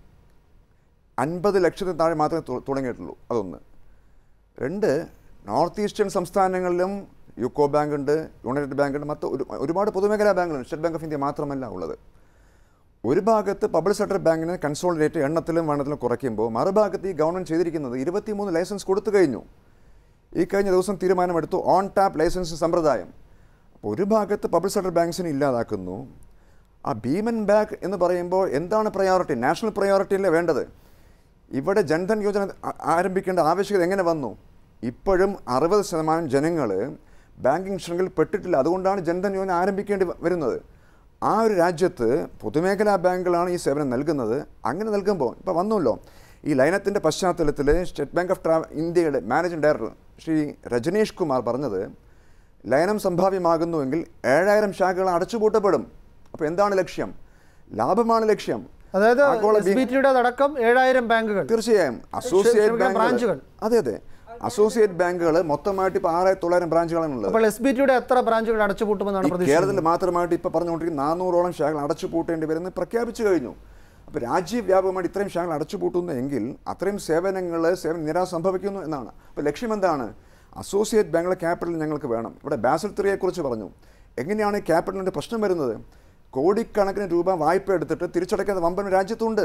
അൻപത് ലക്ഷത്തിന് താഴെ മാത്രമേ തു- തുടങ്ങിയിട്ടുള്ളൂ അതൊന്ന് രണ്ട് നോർത്ത് ഈസ്റ്റേൺ സംസ്ഥാനങ്ങളിലും യുക്കോ ബാങ്ക് ഉണ്ട് യുണൈറ്റഡ് ബാങ്ക് ഉണ്ട് മറ്റ് ഒരു ഒരുപാട് പൊതുമേഖലാ ബാങ്കുകളുണ്ട് സ്റ്റേറ്റ് ബാങ്ക് ഓഫ് ഇന്ത്യ മാത്രമല്ല ഉള്ളത് ഒരു ഭാഗത്ത് പബ്ലിക് സെക്ടർ ബാങ്കിന് കൺസോളിഡേറ്റ് എണ്ണത്തിലും വണ്ണത്തിലും കുറയ്ക്കുമ്പോൾ മറുഭാഗത്ത് ഈ ഗവൺമെൻറ് ചെയ്തിരിക്കുന്നത് ഇരുപത്തിമൂന്ന് ലൈസൻസ് കൊടുത്തു കഴിഞ്ഞു ഈ കഴിഞ്ഞ ദിവസം തീരുമാനമെടുത്തു ഓൺ ടാപ്പ് ലൈസൻസ് സമ്പ്രദായം അപ്പോൾ ഒരു ഭാഗത്ത് പബ്ലിക് സെക്ടർ ബാങ്ക്സിനെ ഇല്ലാതാക്കുന്നു ആ ഭീമൻ ബാങ്ക് എന്ന് പറയുമ്പോൾ എന്താണ് പ്രയോറിറ്റി നാഷണൽ പ്രയോറിറ്റി അല്ലേ വേണ്ടത് ഇവിടെ ജൻധൻ യോജന ആ- ആരംഭിക്കേണ്ട ആവശ്യകത എങ്ങനെ വന്നു ഇപ്പോഴും അറുപത് ശതമാനം ജനങ്ങൾ ബാങ്കിങ് ശൃംഖലയിൽ പെട്ടിട്ടില്ല അതുകൊണ്ടാണ് ജൻധൻ യോജന ആരംഭിക്കേണ്ടി വ- വരുന്നത് ആ ഒരു രാജ്യത്ത് പൊതുമേഖലാ ബാങ്കുകളാണ് ഈ സേവനം നൽകുന്നത് അങ്ങനെ നൽകുമ്പോൾ ഇപ്പോൾ വന്നല്ലോ ഈ ലയനത്തിൻ്റെ പശ്ചാത്തലത്തിൽ സ്റ്റേറ്റ് ബാങ്ക് ഓഫ് ട്രാ ഇന്ത്യയുടെ മാനേജിംഗ് ഡയറക്ടർ ശ്രീ രജനീഷ് കുമാർ പറഞ്ഞത് ലയനം സംഭാവ്യമാകുന്നുവെങ്കിൽ ഏഴായിരം ശാഖകൾ അടച്ചുപൂട്ടപ്പെടും അപ്പോൾ എന്താണ് ലക്ഷ്യം ലാഭമാണ് ലക്ഷ്യം അതായത് ആഗോള എസ് ബി ടിയുടെ അടക്കം ഏഴായിരം ബാങ്കുകൾ തീർച്ചയായും അസോസിയേറ്റ് ക്ഷമിക്കണം, ബാങ്കുകൾ ബ്രാഞ്ചുകൾ. അതെ അതെ അസോസിയേറ്റ് ബാങ്കുകൾ മൊത്തമായിട്ട് ഇപ്പോൾ ആറായിരത്തി തൊള്ളായിരം ബ്രാഞ്ചുകളാണ് ഉള്ളത് അപ്പോൾ എസ് ബി ടിയുടെ എത്ര ബ്രാഞ്ചുകൾ അടച്ചുപൂട്ടുമെന്നാണ് ഈ പ്രതീക്ഷിക്കുന്നത് കേരളത്തിൽ മാത്രമായിട്ട് ഇപ്പോൾ പറഞ്ഞുകൊണ്ടിരിക്കുന്ന നാനൂറോളം ശാഖകൾ അടച്ചു പൂട്ടേണ്ടി വരുന്നത് പ്രഖ്യാപിച്ചു കഴിഞ്ഞു അപ്പോൾ രാജ്യവ്യാപകമായിട്ട് ഇത്രയും ശാഖകൾ അടച്ചു പൂട്ടുന്നു എങ്കിൽ അത്രയും സേവനങ്ങൾ സേവന നിരാശ സംഭവിക്കുന്നു എന്നാണ് അപ്പോൾ ലക്ഷ്യം എന്താണ് അസോസിയേറ്റ് ബാങ്കുകളെ ക്യാപിറ്റൽ ഞങ്ങൾക്ക് വേണം ഇവിടെ ബാസൽ ത്രീയെക്കുറിച്ച് പറഞ്ഞു എങ്ങനെയാണ് ഈ ക്യാപിറ്റലിൻ്റെ പ്രശ്നം വരുന്നത് കോടിക്കണക്കിന് രൂപ വായ്പ എടുത്തിട്ട് തിരിച്ചടയ്ക്കാത്ത വമ്പൻ രാജ്യത്തുണ്ട്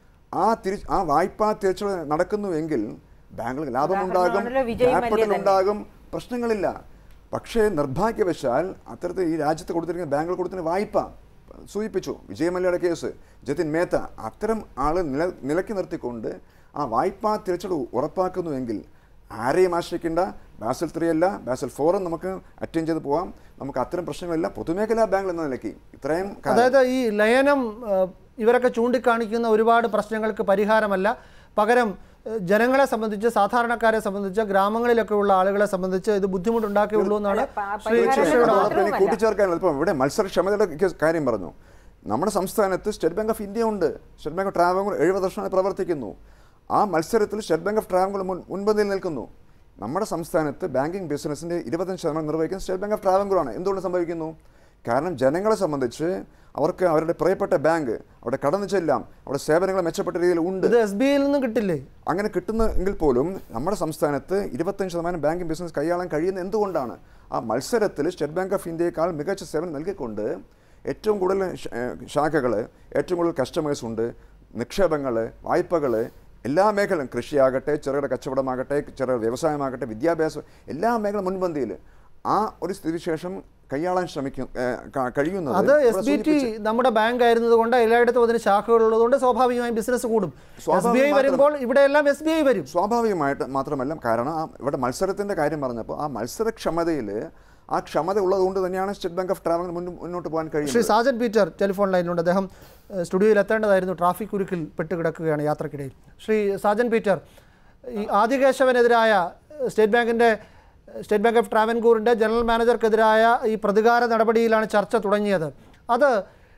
ആ തിരി ആ വായ്പാ തിരിച്ചട നടക്കുന്നുവെങ്കിൽ ബാങ്കുകൾക്ക് ലാഭമുണ്ടാകും ഉദാഹരണമാണല്ലോ വിജയ് മല്യ ക്യാപിറ്റൽ തന്നെ. ഉണ്ടാകും പ്രശ്നങ്ങളില്ല പക്ഷേ നിർഭാഗ്യവശാൽ അത്തരത്തിൽ ഈ രാജ്യത്ത് കൊടുത്തിരിക്കുന്ന ബാങ്കുകൾ കൊടുത്തിരുന്ന വായ്പ സൂചിപ്പിച്ചു വിജയ് മല്യയുടെ കേസ് ജതിൻ മേത്ത അത്തരം ആൾ നില നിലയ്ക്ക് നിർത്തിക്കൊണ്ട് ആ വായ്പാ തിരിച്ചടവ് ഉറപ്പാക്കുന്നുവെങ്കിൽ ആരെയും ആശ്രയിക്കേണ്ട ബാസൽ ത്രീ അല്ല ബാസൽ ഫോറും നമുക്ക് അറ്റൻഡ് ചെയ്ത് പോവാം നമുക്ക് അത്തരം പ്രശ്നങ്ങളില്ല പൊതുമേഖലാ ബാങ്ക് എന്ന നിലയ്ക്ക് ഇത്രയും കാലം അതായത് ഈ ലയനം ഏഹ്, ഇവരൊക്കെ ചൂണ്ടിക്കാണിക്കുന്ന ഒരുപാട് പ്രശ്നങ്ങൾക്ക് പരിഹാരമല്ല പകരം ഏഹ്, ജനങ്ങളെ സംബന്ധിച്ച് സാധാരണക്കാരെ സംബന്ധിച്ച് ഗ്രാമങ്ങളിലൊക്കെ ഉള്ള ആളുകളെ സംബന്ധിച്ച് ഇത് ബുദ്ധിമുട്ടുണ്ടാക്കിയുള്ളൂ എന്നാണ് അല്ല, പ- ശ്രീ പരിഹാരം ശശിയുടെ മാത്രമല്ല. അതോടൊപ്പം എനിക്ക് കൂട്ടിച്ചേർക്കാനുള്ളത് ഇപ്പം ഇവിടെ മത്സരക്ഷമതയുടെ കേസ് കാര്യം പറഞ്ഞു നമ്മുടെ സംസ്ഥാനത്ത് സ്റ്റേറ്റ് ബാങ്ക് ഓഫ് ഇന്ത്യ ഉണ്ട് സ്റ്റേറ്റ് ബാങ്ക് ഓഫ് ട്രാവൻകൂർ എഴുപത് വർഷമായി പ്രവർത്തിക്കുന്നു ആ മത്സരത്തിൽ സ്റ്റേറ്റ് ബാങ്ക് ഓഫ് ട്രാവൻകൂർ മുൻ മുൻപന്തിയിൽ നിൽക്കുന്നു നമ്മുടെ സംസ്ഥാനത്ത് ബാങ്കിങ് ബിസിനസ്സിൻ്റെ ഇരുപത്തഞ്ച് ശതമാനം നിർവഹിക്കുന്ന സ്റ്റേറ്റ് ബാങ്ക് ഓഫ് ട്രാവൻകൂർ ആണ് എന്തുകൊണ്ട് സംഭവിക്കുന്നു കാരണം ജനങ്ങളെ സംബന്ധിച്ച് അവർക്ക് അവരുടെ പ്രിയപ്പെട്ട ബാങ്ക് അവിടെ കടന്നു ചെല്ലാം അവിടെ സേവനങ്ങൾ മെച്ചപ്പെട്ട രീതിയിൽ ഉണ്ട് ഇത് എസ് ബി ഐയിൽ നിന്നും കിട്ടില്ലേ അങ്ങനെ കിട്ടുന്നെങ്കിൽ പോലും നമ്മുടെ സംസ്ഥാനത്ത് ഇരുപത്തഞ്ച് ശതമാനം ബാങ്കിങ് ബിസിനസ് കൈയാളാൻ കഴിയുന്ന എന്തുകൊണ്ടാണ് ആ മത്സരത്തിൽ സ്റ്റേറ്റ് ബാങ്ക് ഓഫ് ഇന്ത്യയേക്കാൾ മികച്ച സേവനം നൽകിക്കൊണ്ട് ഏറ്റവും കൂടുതൽ ശാഖകൾ ഏറ്റവും കൂടുതൽ കസ്റ്റമേഴ്സ് ഉണ്ട് നിക്ഷേപങ്ങൾ വായ്പകൾ എല്ലാ മേഖലയും കൃഷിയാകട്ടെ ചെറുകിട കച്ചവടമാകട്ടെ ചെറുകിട വ്യവസായമാകട്ടെ വിദ്യാഭ്യാസം എല്ലാ മേഖലയും മുൻപന്തിയിൽ ആ ഒരു സ്ഥിതിവിശേഷം കൈയാളാൻ ശ്രമിക്കും ഏഹ്, ക- കഴിയുന്നത് അത് ഇവിടെ എസ് ബി ടി സൂചിപ്പിച്ച- നമ്മുടെ ബാങ്ക് ആയിരുന്നത് കൊണ്ട് എല്ലായിടത്തും അതിന് ശാഖകൾ ഉള്ളതുകൊണ്ട് സ്വാഭാവികമായും ബിസിനസ് കൂടും എസ് ബി ഐ സ്വാഭാവികം വരുമ്പോൾ ഇവിടെ എല്ലാം എസ് ബി ഐ വരും സ്വാഭാവികമായിട്ട് മാത്രമല്ല കാരണം ആ ഇവിടെ മത്സരത്തിൻ്റെ കാര്യം പറഞ്ഞപ്പോൾ ആ മത്സരക്ഷമതയിൽ ആ ക്ഷമത ഉള്ളതുകൊണ്ട് തന്നെയാണ് സ്റ്റേറ്റ് ബാങ്ക് ഓഫ് ട്രാവൽ മുന്നോട്ട് പോകാൻ ശ്രീ കഴിയുന്നത് സാജൻ പീറ്റർ ടെലിഫോൺ ലൈനിലുണ്ട് അദ്ദേഹം ഏഹ്, സ്റ്റുഡിയോയിൽ എത്തേണ്ടതായിരുന്നു ട്രാഫിക് കുരുക്കിൽ പെട്ടുകിടക്കുകയാണ് യാത്രക്കിടയിൽ ശ്രീ സാജൻ പീറ്റർ ഈ ആദികേശവനെതിരായ ഏഹ്, സ്റ്റേറ്റ് ബാങ്കിൻ്റെ ഏഹ്, സ്റ്റേറ്റ് ബാങ്ക് ഓഫ് ട്രാവൻകൂറിൻ്റെ ജനറൽ മാനേജർക്കെതിരായ ഈ പ്രതികാര നടപടിയിലാണ് ചർച്ച തുടങ്ങിയത് അത്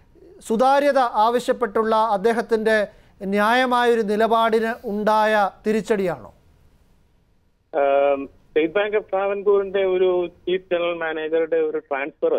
സുതാര്യത ആവശ്യപ്പെട്ടുള്ള അദ്ദേഹത്തിൻ്റെ ന്യായമായൊരു നിലപാടിന് ഉണ്ടായ തിരിച്ചടിയാണോ ആം, സ്റ്റേറ്റ് ബാങ്ക് ഓഫ് ട്രാവൻകൂറിന്റെ ഒരു ചീഫ് ജനറൽ മാനേജറുടെ ഒരു ട്രാൻസ്ഫർ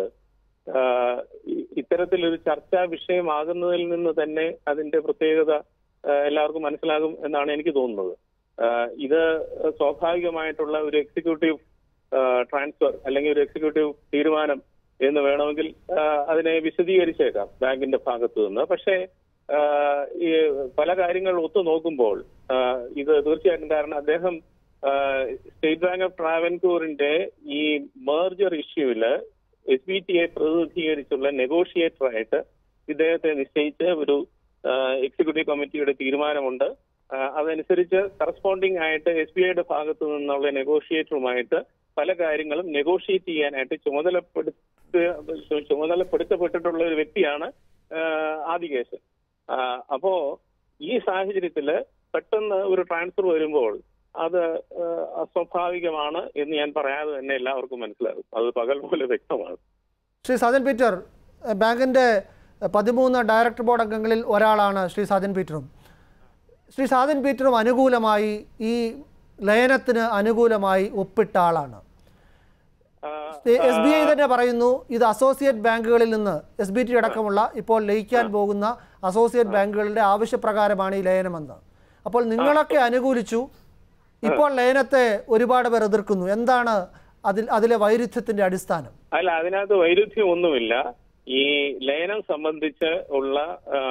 ഇത്തരത്തിലൊരു ചർച്ചാ വിഷയമാകുന്നതിൽ നിന്ന് തന്നെ അതിന്റെ പ്രത്യേകത ആ, എല്ലാവർക്കും മനസ്സിലാകും എന്നാണ് എനിക്ക് തോന്നുന്നത് ആ, ഇത് സ്വാഭാവികമായിട്ടുള്ള ഒരു എക്സിക്യൂട്ടീവ് ട്രാൻസ്ഫർ അല്ലെങ്കിൽ ഒരു എക്സിക്യൂട്ടീവ് തീരുമാനം എന്ന് വേണമെങ്കിൽ ആ, അതിനെ വിശദീകരിച്ചേക്കാം ബാങ്കിന്റെ ഭാഗത്തു നിന്ന് പക്ഷേ ആ, ഈ പല കാര്യങ്ങൾ ഒത്തു നോക്കുമ്പോൾ ആ, ഇത് തീർച്ചയായിട്ടും കാരണം അദ്ദേഹം ആ, സ്റ്റേറ്റ് ബാങ്ക് ഓഫ് ട്രാവൻകൂറിന്റെ ഈ മേർജർ ഇഷ്യൂവില് എസ് ബി ടിയെ പ്രതിനിധീകരിച്ചുള്ള നെഗോഷിയേറ്റർ ആയിട്ട് ഇദ്ദേഹത്തെ നിശ്ചയിച്ച് ഒരു ആ, എക്സിക്യൂട്ടീവ് കമ്മിറ്റിയുടെ തീരുമാനമുണ്ട് ആ, അതനുസരിച്ച് കറസ്പോണ്ടിങ് ആയിട്ട് എസ് ബി ഐയുടെ ഭാഗത്തു നിന്നുള്ള നെഗോഷിയേറ്ററുമായിട്ട് പല കാര്യങ്ങളും നെഗോഷിയേറ്റ് ചെയ്യാനായിട്ട് ചുമതലപ്പെടുത്ത ചുമതലപ്പെടുത്തപ്പെട്ടിട്ടുള്ള ഒരു വ്യക്തിയാണ് ആ, ആദികേശൻ ആ, അപ്പോ ഈ സാഹചര്യത്തില് പെട്ടെന്ന് ഒരു ട്രാൻസ്ഫർ വരുമ്പോൾ അത് ആ, അസ്വാഭാവികമാണ് എന്ന് ഞാൻ പറയാതെ തന്നെ എല്ലാവർക്കും മനസ്സിലാകും അത് പകൽ പോലെ വ്യക്തമാണ് ശ്രീ സാജൻ പീറ്റർ എഹ്, ബാങ്കിൻ്റെ എഹ്, പതിമൂന്ന് ഡയറക്ടർ ബോർഡ് അംഗങ്ങളിൽ ഒരാളാണ് ശ്രീ സാജൻ പീറ്ററും ശ്രീ സാജൻ പീറ്ററും അനുകൂലമായി ഈ ലയനത്തിന് അനുകൂലമായി ഒപ്പിട്ട ആളാണ് ആ, എസ് ബി ഐ തന്നെ പറയുന്നു ഇത് അസോസിയേറ്റ് ബാങ്കുകളിൽ നിന്ന് എസ് ബി ടി അടക്കമുള്ള ഇപ്പോൾ ലയിക്കാൻ പോകുന്ന അസോസിയേറ്റ് ബാങ്കുകളുടെ ആവശ്യപ്രകാരമാണ് ഈ ലയനമെന്ന് അപ്പോൾ നിങ്ങളൊക്കെ അനുകൂലിച്ചു ഇപ്പോൾ ലയനത്തെ ഒരുപാട് പേർ എതിർക്കുന്നു എന്താണ് അതിൽ അതിലെ വൈരുദ്ധ്യത്തിന്റെ അടിസ്ഥാനം അല്ല അതിനകത്ത് വൈരുദ്ധ്യം ഒന്നുമില്ല ഈ ലയനം സംബന്ധിച്ച് ഉള്ള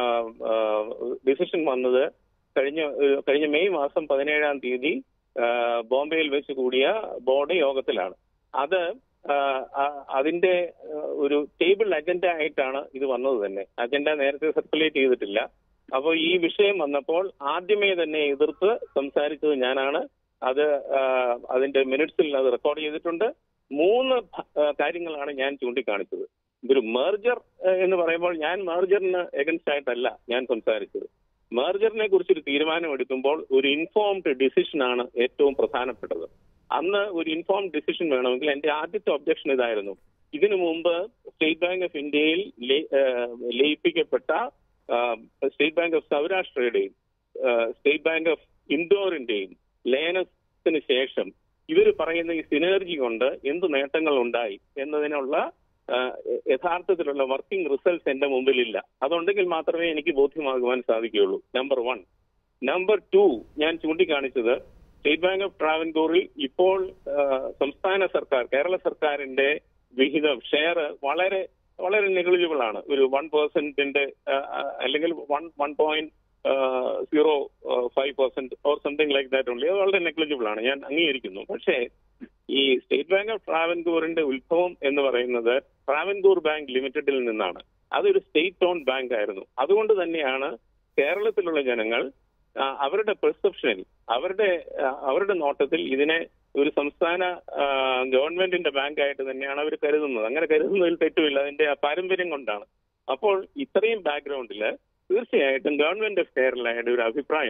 ഡിസിഷൻ വന്നത് കഴിഞ്ഞ ഏഹ്, കഴിഞ്ഞ മെയ് മാസം പതിനേഴാം തീയതി ആ, ബോംബെയിൽ വെച്ച് കൂടിയ ബോർഡ് യോഗത്തിലാണ് അത് ആ, ആ- അതിന്റെ ആ, ഒരു ടേബിൾ അജണ്ട ആയിട്ടാണ് ഇത് വന്നത് തന്നെ അജണ്ട നേരത്തെ സർക്കുലേറ്റ് ചെയ്തിട്ടില്ല അപ്പോൾ ഈ വിഷയം വന്നപ്പോൾ ആദ്യമേ തന്നെ എതിർത്ത് സംസാരിച്ചത് ഞാനാണ് അത് ആ, അതിന്റെ മിനിറ്റ്സിൽ അത് റെക്കോർഡ് ചെയ്തിട്ടുണ്ട് മൂന്ന് ഭ- ആ, കാര്യങ്ങളാണ് ഞാൻ ചൂണ്ടിക്കാണിച്ചത് ഒരു മേർജർ എന്ന് പറയുമ്പോൾ ഞാൻ മേർജറിന് എഗൻസ്റ്റ് ആയിട്ടല്ല ഞാൻ സംസാരിച്ചത് മേർജറിനെ കുറിച്ചൊരു തീരുമാനം എടുക്കുമ്പോൾ ഒരു ഇൻഫോംഡ് ഡിസിഷൻ ആണ് ഏറ്റവും പ്രധാനപ്പെട്ടത് അന്ന് ഒരു ഇൻഫോംഡ് ഡിസിഷൻ വേണമെങ്കിൽ എന്റെ ആദ്യത്തെ ഒബ്ജക്ഷൻ ഇതായിരുന്നു ഇതിനു മുമ്പ് സ്റ്റേറ്റ് ബാങ്ക് ഓഫ് ഇന്ത്യയിൽ ലയി- ആ, ലയിപ്പിക്കപ്പെട്ട ആ, സ്റ്റേറ്റ് ബാങ്ക് ഓഫ് സൗരാഷ്ട്രയുടെയും ആ, സ്റ്റേറ്റ് ബാങ്ക് ഓഫ് ഇൻഡോറിന്റെയും ലയനത്തിന് ശേഷം ഇവർ പറയുന്ന ഈ സിനർജി കൊണ്ട് എന്ത് നേട്ടങ്ങൾ ഉണ്ടായി എന്നതിനുള്ള ആ, യഥാർത്ഥത്തിലുള്ള വർക്കിംഗ് റിസൾട്ട്സ് എന്റെ മുമ്പിലില്ല അതുണ്ടെങ്കിൽ മാത്രമേ എനിക്ക് ബോധ്യമാകുവാൻ സാധിക്കുകയുള്ളൂ നമ്പർ വൺ നമ്പർ ടു ഞാൻ ചൂണ്ടിക്കാണിച്ചത് സ്റ്റേറ്റ് ബാങ്ക് ഓഫ് ട്രാവൻകൂറിൽ ഇപ്പോൾ ആ, സംസ്ഥാന സർക്കാർ കേരള സർക്കാരിന്റെ വിഹിതം ഷെയർ വളരെ വളരെ നെഗ്ലിജിബിൾ ആണ് ഒരു വൺ പെർസെന്റിന്റെ അല്ലെങ്കിൽ one one point zero five percent or something like that ഉള്ളി അത് വളരെ നെഗ്ലിജിബിൾ ആണ് ഞാൻ അംഗീകരിക്കുന്നു പക്ഷേ ഈ സ്റ്റേറ്റ് ബാങ്ക് ഓഫ് ട്രാവൻകൂറിന്റെ ഉത്ഭവം എന്ന് പറയുന്നത് ട്രാവൻകൂർ ബാങ്ക് ലിമിറ്റഡിൽ നിന്നാണ് അതൊരു സ്റ്റേറ്റ് ഓൺ ബാങ്ക് ആയിരുന്നു അതുകൊണ്ട് തന്നെയാണ് കേരളത്തിലുള്ള ജനങ്ങൾ ആ, അവരുടെ പെർസെപ്ഷനിൽ അവരുടെ ആ, അവരുടെ നോട്ടത്തിൽ ഇതിനെ ഒരു സംസ്ഥാന ആ, ഗവൺമെന്റിന്റെ ബാങ്ക് ആയിട്ട് തന്നെയാണ് അവർ കരുതുന്നത് അങ്ങനെ കരുതുന്നതിൽ തെറ്റുമില്ല അതിന്റെ ആ പാരമ്പര്യം കൊണ്ടാണ് അപ്പോൾ ഇത്രയും ബാക്ക്ഗ്രൗണ്ടിൽ തീർച്ചയായിട്ടും ഗവൺമെന്റ് ഓഫ് കേരളയുടെ ഒരു അഭിപ്രായം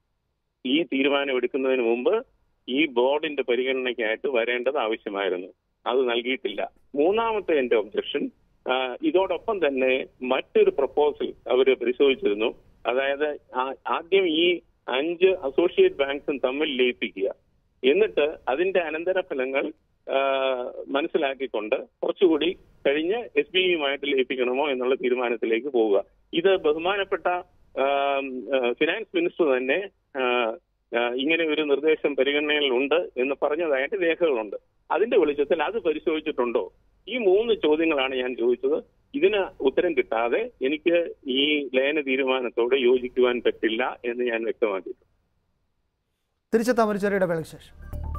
ഈ തീരുമാനം എടുക്കുന്നതിന് മുമ്പ് ഈ ബോർഡിന്റെ പരിഗണനയ്ക്കായിട്ട് വരേണ്ടത് ആവശ്യമായിരുന്നു അത് നൽകിയിട്ടില്ല മൂന്നാമത്തെ എന്റെ ഒബ്ജക്ഷൻ ഇതോടൊപ്പം തന്നെ മറ്റൊരു പ്രപ്പോസൽ അവർ പരിശോധിച്ചിരുന്നു അതായത് ആ- ആദ്യം ഈ അഞ്ച് അസോസിയേറ്റ് ബാങ്ക്സും തമ്മിൽ ലയിപ്പിക്കുക എന്നിട്ട് അതിന്റെ അനന്തരഫലങ്ങൾ ആ, മനസ്സിലാക്കിക്കൊണ്ട് കുറച്ചുകൂടി കഴിഞ്ഞ് എസ് ബി യുമായിട്ട് ലയിപ്പിക്കണമോ എന്നുള്ള തീരുമാനത്തിലേക്ക് പോവുക ഇത് ബഹുമാനപ്പെട്ട ആ, ആ, ഫിനാൻസ് മിനിസ്റ്റർ തന്നെ ആ, ആ, ഇങ്ങനെ ഒരു നിർദ്ദേശം പരിഗണനയിൽ ഉണ്ട് എന്ന് പറഞ്ഞതായിട്ട് രേഖകളുണ്ട് അതിന്റെ വെളിച്ചത്തിൽ അത് പരിശോധിച്ചിട്ടുണ്ടോ ഈ മൂന്ന് ചോദ്യങ്ങളാണ് ഞാൻ ചോദിച്ചത് ഇതിന് ഉത്തരം കിട്ടാതെ എനിക്ക് ഈ ലയന തീരുമാനത്തോട് യോജിക്കുവാൻ പറ്റില്ല എന്ന് ഞാൻ വ്യക്തമാക്കി തിരിച്ചെത്താം ഒരു ചെറിയ ഇടവേളയ്ക്ക് ശേഷം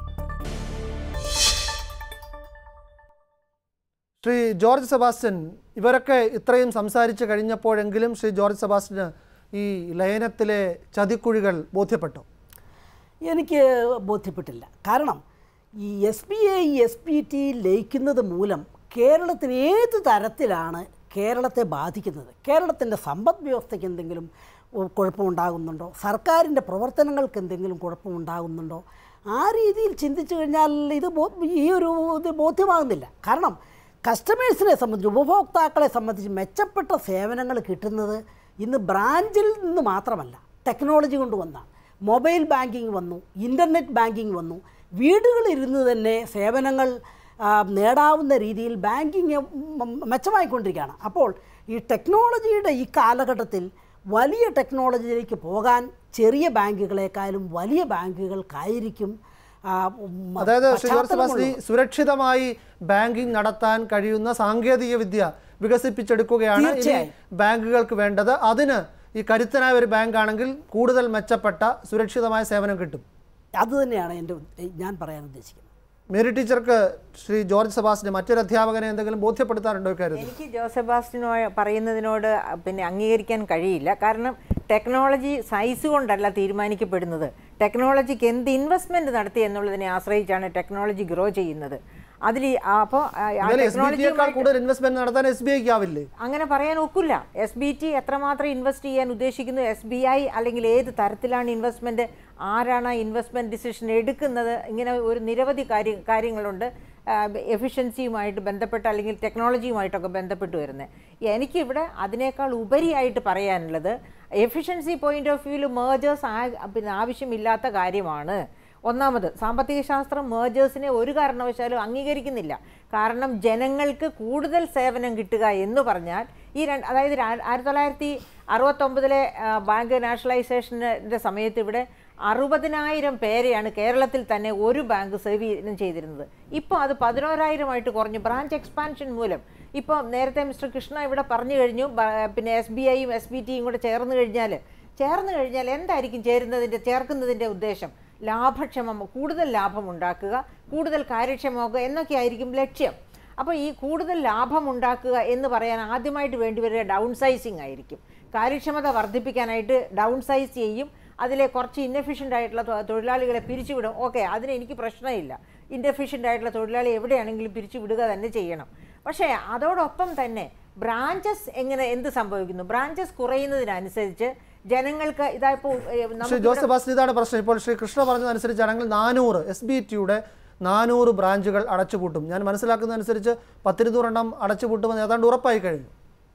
ശ്രീ ജോർജ് സെബാസ്റ്റ്യൻ ഇവരൊക്കെ ഇത്രയും സംസാരിച്ച് കഴിഞ്ഞപ്പോഴെങ്കിലും ശ്രീ ജോർജ് സെബാസ്റ്റ്യന് ഈ ലയനത്തിലെ ചതിക്കുഴികൾ ബോധ്യപ്പെട്ടു എനിക്ക് ബോധ്യപ്പെട്ടില്ല കാരണം ഈ S B I S P T ലയിക്കുന്നത് മൂലം കേരളത്തിന് ഏത് തരത്തിലാണ് കേരളത്തെ ബാധിക്കുന്നത് കേരളത്തിൻ്റെ സമ്പദ് വ്യവസ്ഥയ്ക്ക് എന്തെങ്കിലും ഉ- കുഴപ്പമുണ്ടാകുന്നുണ്ടോ സർക്കാരിൻ്റെ പ്രവർത്തനങ്ങൾക്ക് എന്തെങ്കിലും കുഴപ്പമുണ്ടാകുന്നുണ്ടോ ആ രീതിയിൽ ചിന്തിച്ചു കഴിഞ്ഞാൽ ഇത് ബോ- ഈ ഒരു ഇത് ബോധ്യമാകുന്നില്ല കാരണം കസ്റ്റമേഴ്സിനെ സംബന്ധിച്ച് ഉപഭോക്താക്കളെ സംബന്ധിച്ച് മെച്ചപ്പെട്ട സേവനങ്ങൾ കിട്ടുന്നത് ഇന്ന് ബ്രാഞ്ചിൽ നിന്ന് മാത്രമല്ല ടെക്നോളജി കൊണ്ട് വന്നാണ് മൊബൈൽ ബാങ്കിങ് വന്നു ഇൻ്റർനെറ്റ് ബാങ്കിങ് വന്നു വീടുകളിലിരുന്ന് തന്നെ സേവനങ്ങൾ ആ, നേടാവുന്ന രീതിയിൽ ബാങ്കിങ് മെച്ചമായിക്കൊണ്ടിരിക്കുകയാണ് അപ്പോൾ ഈ ടെക്നോളജിയുടെ ഈ കാലഘട്ടത്തിൽ വലിയ ടെക്നോളജിയിലേക്ക് പോകാൻ ചെറിയ ബാങ്കുകളെക്കാളും വലിയ ബാങ്കുകൾക്കായിരിക്കും ആ, ഉം, അതായത് ശ്രീ ജോർജ് സെബാസ്റ്റ്യൻ ഈ പശ്ചാത്തലമുള്ളത്. സുരക്ഷിതമായി ബാങ്കിംഗ് നടത്താൻ കഴിയുന്ന സാങ്കേതിക വിദ്യ വികസിപ്പിച്ചെടുക്കുകയാണ് ഇനി തീർച്ചയായും. ബാങ്കുകൾക്ക് വേണ്ടത് അതിന് ഈ കരുത്തനായ ഒരു ബാങ്ക് ആണെങ്കിൽ കൂടുതൽ മെച്ചപ്പെട്ട സുരക്ഷിതമായ സേവനം കിട്ടും അത് തന്നെയാണ് എൻ്റെ ഉദ്ദ- ഞാൻ പറയാൻ ഉദ്ദേശിക്കുന്നത് മേരി ടീച്ചർക്ക് ശ്രീ ജോർജ് സെബാസ്റ്റിന് മറ്റൊരു അധ്യാപകനെ എന്തെങ്കിലും ബോധ്യപ്പെടുത്താറുണ്ടോ ഇക്കാര്യത്തിൽ എനിക്ക് ജോസഫ് ബാസ്റ്റിനോ പറയുന്നതിനോട് പിന്നെ അംഗീകരിക്കാൻ കഴിയില്ല കാരണം ടെക്നോളജി സൈസ് കൊണ്ടല്ല തീരുമാനിക്കപ്പെടുന്നത് ടെക്നോളജിക്ക് എന്ത് ഇൻവെസ്റ്റ്മെന്റ് നടത്തി എന്നുള്ളതിനെ ആശ്രയിച്ചാണ് ടെക്നോളജി ഗ്രോ ചെയ്യുന്നത് അതിൽ അപ്പോൾ എസ് ബി ടിയേക്കാൾ കൂടുതൽ ഇൻവെസ്റ്റ്മെന്റ് നടത്താൻ എസ് ബി ഐക്ക് ആവില്ലേ അങ്ങനെ പറയാൻ ഒക്കില്ല എസ് ബി ടി എത്രമാത്രം ഇൻവെസ്റ്റ് ചെയ്യാൻ ഉദ്ദേശിക്കുന്നു എസ് ബി ഐ അല്ലെങ്കിൽ ഏത് തരത്തിലാണ് ഇൻവെസ്റ്റ്മെന്റ് ആരാണ് ഇൻവെസ്റ്റ്മെന്റ് ഡിസിഷൻ എടുക്കുന്നത് ഇങ്ങനെ ഒരു നിരവധി കാര്യ കാര്യങ്ങളുണ്ട് എഫിഷ്യൻസിയുമായിട്ട് ബന്ധപ്പെട്ട് അല്ലെങ്കിൽ ടെക്നോളജിയുമായിട്ടൊക്കെ ബന്ധപ്പെട്ട് വരുന്നത് എനിക്കിവിടെ അതിനേക്കാൾ ഉപരിയായിട്ട് പറയാനുള്ളത് എഫിഷ്യൻസി പോയിന്റ് ഓഫ് വ്യൂവിൽ മേജേഴ്സ് പിന്നെ ആവശ്യമില്ലാത്ത കാര്യമാണ് ഒന്നാമത് സാമ്പത്തിക ശാസ്ത്രം മേജേഴ്സിനെ ഒരു കാരണവശാലും അംഗീകരിക്കുന്നില്ല കാരണം ജനങ്ങൾക്ക് കൂടുതൽ സേവനം കിട്ടുക എന്ന് പറഞ്ഞാൽ ഈ രണ്ട് അതായത് രാ- ആയിരത്തി തൊള്ളായിരത്തി അറുപത്തൊമ്പതിലെ ആ, ബാങ്ക് നാഷണലൈസേഷൻ്റെ സമയത്ത് ഇവിടെ അറുപതിനായിരം പേരെയാണ് കേരളത്തിൽ തന്നെ ഒരു ബാങ്ക് സേവനം ചെയ്തിരുന്നത് ഇപ്പോൾ അത് പതിനോരായിരമായിട്ട് കുറഞ്ഞു ബ്രാഞ്ച് എക്സ്പാൻഷൻ മൂലം ഇപ്പോൾ നേരത്തെ മിസ്റ്റർ കൃഷ്ണ ഇവിടെ പറഞ്ഞു കഴിഞ്ഞു ബ- പിന്നെ എസ് ബി ഐയും എസ് ബി ടിയും കൂടെ ചേർന്ന് കഴിഞ്ഞാൽ ചേർന്ന് കഴിഞ്ഞാൽ എന്തായിരിക്കും ചേരുന്നതിൻ്റെ ചേർക്കുന്നതിൻ്റെ ഉദ്ദേശം ലാഭക്ഷമം കൂടുതൽ ലാഭം ഉണ്ടാക്കുക കൂടുതൽ കാര്യക്ഷമമാക്കുക എന്നൊക്കെ ആയിരിക്കും ലക്ഷ്യം അപ്പോൾ ഈ കൂടുതൽ ലാഭം ഉണ്ടാക്കുക എന്ന് പറയാൻ ആദ്യമായിട്ട് വേണ്ടി വരിക ഡൗൺ സൈസിങ് ആയിരിക്കും കാര്യക്ഷമത വർദ്ധിപ്പിക്കാനായിട്ട് ഡൗൺ സൈസ് ചെയ്യും അതിലെ കുറച്ച് ഇന്നെഫിഷ്യൻ്റ് ആയിട്ടുള്ള തൊ- തൊഴിലാളികളെ പിരിച്ചുവിടും ഓക്കെ അതിന് എനിക്ക് പ്രശ്നമില്ല ഇൻഎഫിഷ്യൻ്റ് ആയിട്ടുള്ള തൊഴിലാളി എവിടെയാണെങ്കിലും പിരിച്ചു വിടുക തന്നെ ചെയ്യണം പക്ഷേ അതോടൊപ്പം തന്നെ ബ്രാഞ്ചസ് എങ്ങനെ എന്ത് സംഭവിക്കുന്നു ബ്രാഞ്ചസ് കുറയുന്നതിനനുസരിച്ച് ജനങ്ങൾക്ക് ഇതാ ഇപ്പോൾ ശ്രീ ജോസ് സെബാസ്റ്റ്യൻ ഇതാണ് പ്രശ്നം ഇപ്പോൾ ശ്രീ കൃഷ്ണ പറഞ്ഞതനുസരിച്ചാണെങ്കിൽ നാനൂറ് എസ് ബി ടിയുടെ നാനൂറ് ബ്രാഞ്ചുകൾ അടച്ചുപൂട്ടും ഞാൻ മനസ്സിലാക്കുന്നതനുസരിച്ച് പത്തിരുന്നൂറെണ്ണം അടച്ചുപൂട്ടുമെന്ന് ഏതാണ്ട് ഉറപ്പായി കഴിഞ്ഞു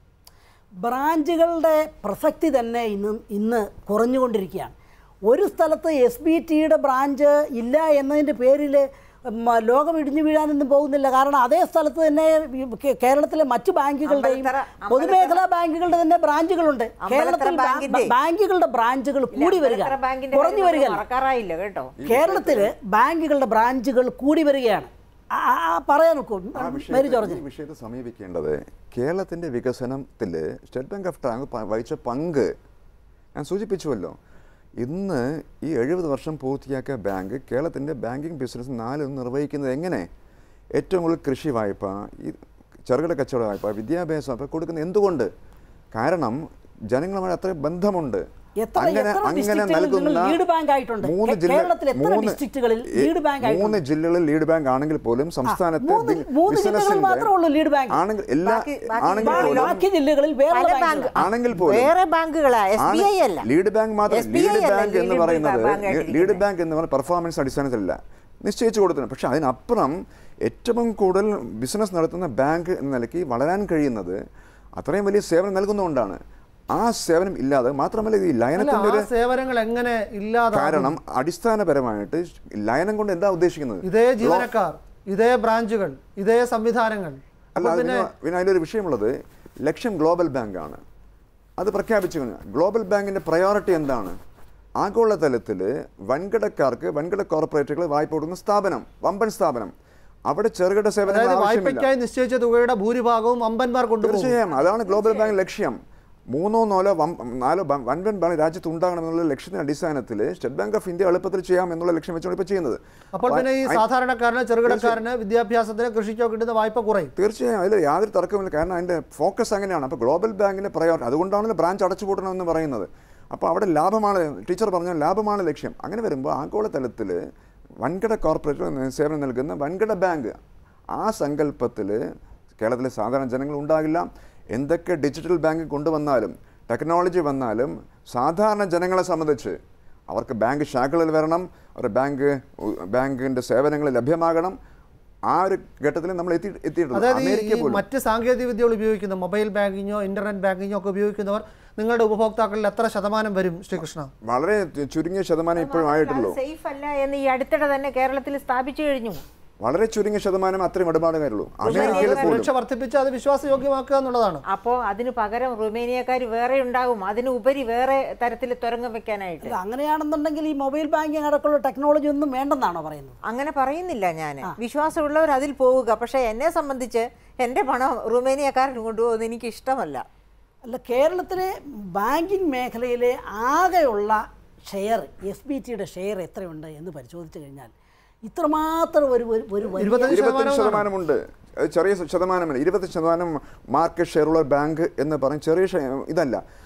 ബ്രാഞ്ചുകളുടെ പ്രസക്തി തന്നെ ഇന്ന് ഇന്ന് കുറഞ്ഞുകൊണ്ടിരിക്കുകയാണ് ഒരു സ്ഥലത്ത് എസ് ബി ടിയുടെ ബ്രാഞ്ച് ഇല്ല എന്നതിൻ്റെ പേരിൽ ഉം, ലോകം ഇടിഞ്ഞു വീഴാനൊന്നും പോകുന്നില്ല കാരണം അതേ സ്ഥലത്ത് തന്നെ ഈ കേ- കേരളത്തിലെ മറ്റു ബാങ്കുകളുടെയും അമ്പലത്തറ- പൊതുമേഖലാ ബാങ്കുകളുടെ തന്നെ ബ്രാഞ്ചുകളുണ്ട് അമ്പലത്തറ കേരളത്തിൽ ബാ- ബാങ്കിന്റെ- ബാങ്കുകളുടെ ബ്രാഞ്ചുകൾ കൂടി വരിക അമ്പലത്തറ ബാങ്കിന്റെ കുറഞ്ഞു കാര്യം വരിക മറക്കാറായില്ല കേട്ടോ കേരളത്തിൽ ബാങ്കുകളുടെ ബ്രാഞ്ചുകൾ കൂടി വരികയാണ് ആ- ആ- ആ പറയാൻ നോക്കൂ ആ മേരി വിഷയത്തെ ജോർജ് ഈ വിഷയത്തെ സമീപിക്കേണ്ടത് കേരളത്തിൻ്റെ വികസനത്തിൽ സ്റ്റേറ്റ് ബാങ്ക് ഓഫ് ടാങ്ക് പ- വഹിച്ച പങ്ക് ഞാൻ സൂചിപ്പിച്ചുവല്ലോ ഇന്ന് ഈ എഴുപത് വർഷം പൂർത്തിയാക്കിയ ബാങ്ക് കേരളത്തിൻ്റെ ബാങ്കിങ് ബിസിനസ് നാലും നിർവഹിക്കുന്നത് എങ്ങനെ ഏറ്റവും കൂടുതൽ കൃഷി വായ്പ ഈ ചെറുകിട കച്ചവട വായ്പ വിദ്യാഭ്യാസ വായ്പ കൊടുക്കുന്നത് എന്തുകൊണ്ട് കാരണം ജനങ്ങളുമായി അത്ര ബന്ധമുണ്ട് എത്ര- അങ്ങനെ എത്ര അങ്ങനെ ഡിസ്ട്രിക്റ്റുകളിൽ നിങ്ങൾ നൽകുന്ന ലീഡ് ബാങ്ക് ആയിട്ടുണ്ട്? മൂന്ന് കേ- ജില്ല കേരളത്തിൽ എത്ര മൂന്ന് ഡിസ്ട്രിക്റ്റുകളിൽ ഏ- ലീഡ് ബാങ്ക് ആയിട്ടുണ്ട്? മൂന്ന് ജില്ലകളിൽ ലീഡ് ബാങ്ക് ആണെങ്കിൽ പോലും സംസ്ഥാനത്ത് മൂന്ന് ബി- മൂന്ന് ജില്ലകളിൽ ബിസിനസിന്റെ മാത്രമേ ഉള്ളൂ ലീഡ് ബാങ്ക്. ആണെങ്കിൽ എല്ലാ ബാക്കി- ബാക്കി ആണെങ്കിൽ ബാ- പോലും ബാക്കി ജില്ലകളിൽ വേറെ പല ബാങ്കുകൾ. ബാങ്ക് ആണെങ്കിൽ പോലും വേറെ ബാങ്കുകളാ എസ് ബി ഐ ആണ് അല്ല ലീഡ് ബാങ്ക് മാത്രം SBI ലീഡ് അല്ല ബാങ്ക് എന്ന് ലീഡ് പറയുന്നത് ബാങ്ക് ആയിട്ടിരിക്കുന്നത്. ലീഡ് ബാങ്ക് എന്ന് പറയുന്ന പെർഫോമൻസ് അടിസ്ഥാനത്തിലല്ല നിശ്ചയിച്ചു കൊടുത്തിട്ടുണ്ട് പക്ഷെ അതിനപ്പുറം ഏറ്റവും കൂടുതൽ ബിസിനസ് നടത്തുന്ന ബാങ്ക് എന്ന നിലയ്ക്ക് വളരാൻ കഴിയുന്നത് അത്രയും വലിയ സേവനം നൽകുന്നതുകൊണ്ടാണ് ആ സേവനം ഇല്ലാതെ മാത്രമല്ല ഈ അല്ല ലയനത്തിന്റെ ആ ഒരു സേവനങ്ങൾ എങ്ങനെ ഇല്ലാതാകും കാരണം അടിസ്ഥാനപരമായിട്ട് ലയനം കൊണ്ട് എന്താ ഉദ്ദേശിക്കുന്നത് ഇതേ ജീവനക്കാർ ഇതേ ബ്രാഞ്ചുകൾ ഇതേ സംവിധാനങ്ങൾ അല്ല അപ്പോൾ അത് പിന്നെ പിന്നെ പിന്നെ അതിലൊരു വിഷയമുള്ളത് ലക്ഷ്യം ഗ്ലോബൽ ബാങ്കാണ് അത് പ്രഖ്യാപിച്ചു കഴിഞ്ഞു. ഗ്ലോബൽ ബാങ്കിന്റെ പ്രയോറിറ്റി എന്താണ് ആഗോളതലത്തിൽ വൻകിടക്കാർക്ക് വൻകിട കോർപ്പറേറ്റുകൾ വായ്പ കൊടുക്കുന്ന സ്ഥാപനം വമ്പൻ സ്ഥാപനം അവിടെ ചെറുകിട സേവനങ്ങൾ അതായത് ആവശ്യമില്ല വായ്പയ്ക്കായി നിശ്ചയിച്ച തുകയുടെ ഭൂരിഭാഗവും അമ്പന്മാർ കൊണ്ടുപോകും തീർച്ചയായും അതാണ് ഗ്ലോബൽ ബാങ്ക് ലക്ഷ്യം മൂന്നോ നാലോ വം- നാലോ ബ- വൻപൻ ബാങ്ക് രാജ്യത്ത് ഉണ്ടാകണമെന്നുള്ള ലക്ഷ്യത്തിന്റെ അടിസ്ഥാനത്തിൽ സ്റ്റേറ്റ് ബാങ്ക് ഓഫ് ഇന്ത്യ എളുപ്പത്തിൽ ചെയ്യാം എന്നുള്ള ലക്ഷ്യം വെച്ചാണ് ഇപ്പോൾ ചെയ്യുന്നത് അപ്പോൾ പിന്നെ ഈ അപ്പൊ സാധാരണക്കാരന് ചെറുകിടക്കാരന് വിദ്യാഭ്യാസത്തിന് കൃഷിക്കോ കിട്ടുന്ന വായ്പ കുറയും തീർച്ചയായും അതിൽ യാതൊരു തർക്കമില്ല കാരണം അതിൻ്റെ ഫോക്കസ് അങ്ങനെയാണ് അപ്പോൾ ഗ്ലോബൽ ബാങ്കിൻ്റെ പ്രയോറിറ്റി അതുകൊണ്ടാണല്ലോ ബ്രാഞ്ച് അടച്ചുപൂട്ടണമെന്ന് പറയുന്നത് അപ്പോൾ അവിടെ ലാഭമാണ് ടീച്ചർ പറഞ്ഞ ലാഭമാണ് ലക്ഷ്യം അങ്ങനെ വരുമ്പോൾ ആഗോളതലത്തിൽ വൻകിട കോർപ്പറേറ്റ് സേവനം നൽകുന്ന വൻകിട ബാങ്ക് ആ സങ്കല്പത്തിൽ കേരളത്തിലെ സാധാരണ ജനങ്ങൾ ഉണ്ടാകില്ല എന്തൊക്കെ ഡിജിറ്റൽ ബാങ്ക് കൊണ്ടുവന്നാലും ടെക്നോളജി വന്നാലും സാധാരണ ജനങ്ങളെ സംബന്ധിച്ച് അവർക്ക് ബാങ്ക് ശാഖകളിൽ വരണം അവരുടെ ബാങ്ക് ബാങ്കിൻ്റെ സേവനങ്ങൾ ലഭ്യമാകണം ആ ഒരു ഘട്ടത്തിൽ നമ്മൾ എത്തി എത്തിയിട്ടുണ്ട് അതായത് ഈ- അമേരിക്ക ഈ പോലും മറ്റ് സാങ്കേതിക വിദ്യകൾ ഉപയോഗിക്കുന്ന മൊബൈൽ ബാങ്കിങ്ങോ ഇന്റർനെറ്റ് ബാങ്കിങ്ങോ ഒക്കെ ഉപയോഗിക്കുന്നവർ നിങ്ങളുടെ ഉപഭോക്താക്കളിൽ എത്ര ശതമാനം വരും ശ്രീകൃഷ്ണ വളരെ ചുരുങ്ങിയ ശതമാനം ഇപ്പോഴും ആയിട്ടുള്ളൂ സേഫ് അല്ല എന്ന് ഈ അടുത്തിടെ തന്നെ കേരളത്തിൽ സ്ഥാപിച്ചു കഴിഞ്ഞു വളരെ ചുരുങ്ങിയ ശതമാനം അത്രയും ഇടപാടുകാരുള്ളൂ അമേരിക്കയിൽ പോലും സുരക്ഷ വർദ്ധിപ്പിച്ച് അത് വിശ്വാസയോഗ്യമാക്കുക എന്നുള്ളതാണ് അപ്പോൾ അതിന് പകരം റുമേനിയക്കാർ വേറെ ഉണ്ടാകും അതിന് ഉപരി വേറെ തരത്തിൽ തുരങ്കം വെക്കാനായിട്ട് ഇത് അങ്ങനെയാണെന്നുണ്ടെങ്കിൽ ഈ മൊബൈൽ ബാങ്കിങ് അടക്കമുള്ള ടെക്നോളജി ഒന്നും വേണ്ടെന്നാണോ പറയുന്നത് അങ്ങനെ പറയുന്നില്ല ഞാൻ വിശ്വാസമുള്ളവർ അതിൽ പോവുക പക്ഷേ എന്നെ സംബന്ധിച്ച് എൻ്റെ പണം റുമേനിയക്കാരൻ കൊണ്ടുപോകുന്നത് എനിക്ക് ഇഷ്ടമല്ല അല്ല കേരളത്തിലെ ബാങ്കിങ് മേഖലയിലെ ആകെയുള്ള ഷെയർ എസ് ബി ടിയുടെ ഷെയർ എത്രയുണ്ട് എന്ന് പരിശോധിച്ച് കഴിഞ്ഞാൽ ഇത്രമാത്രം ഒരു ഒരു- ഒരു വലിയ ഇരുപത്തഞ്ച് ഇരുപത്തഞ്ച് ശതമാനമാണ്. ശതമാനമുണ്ട് അത് ചെറിയ ശതമാനമല്ല ഇരുപത്തി ശതമാനം മാർക്കറ്റ് ഷെയറുള്ള ബാങ്ക് എന്ന് പറയും ചെറിയ ഷെ- ഇതല്ല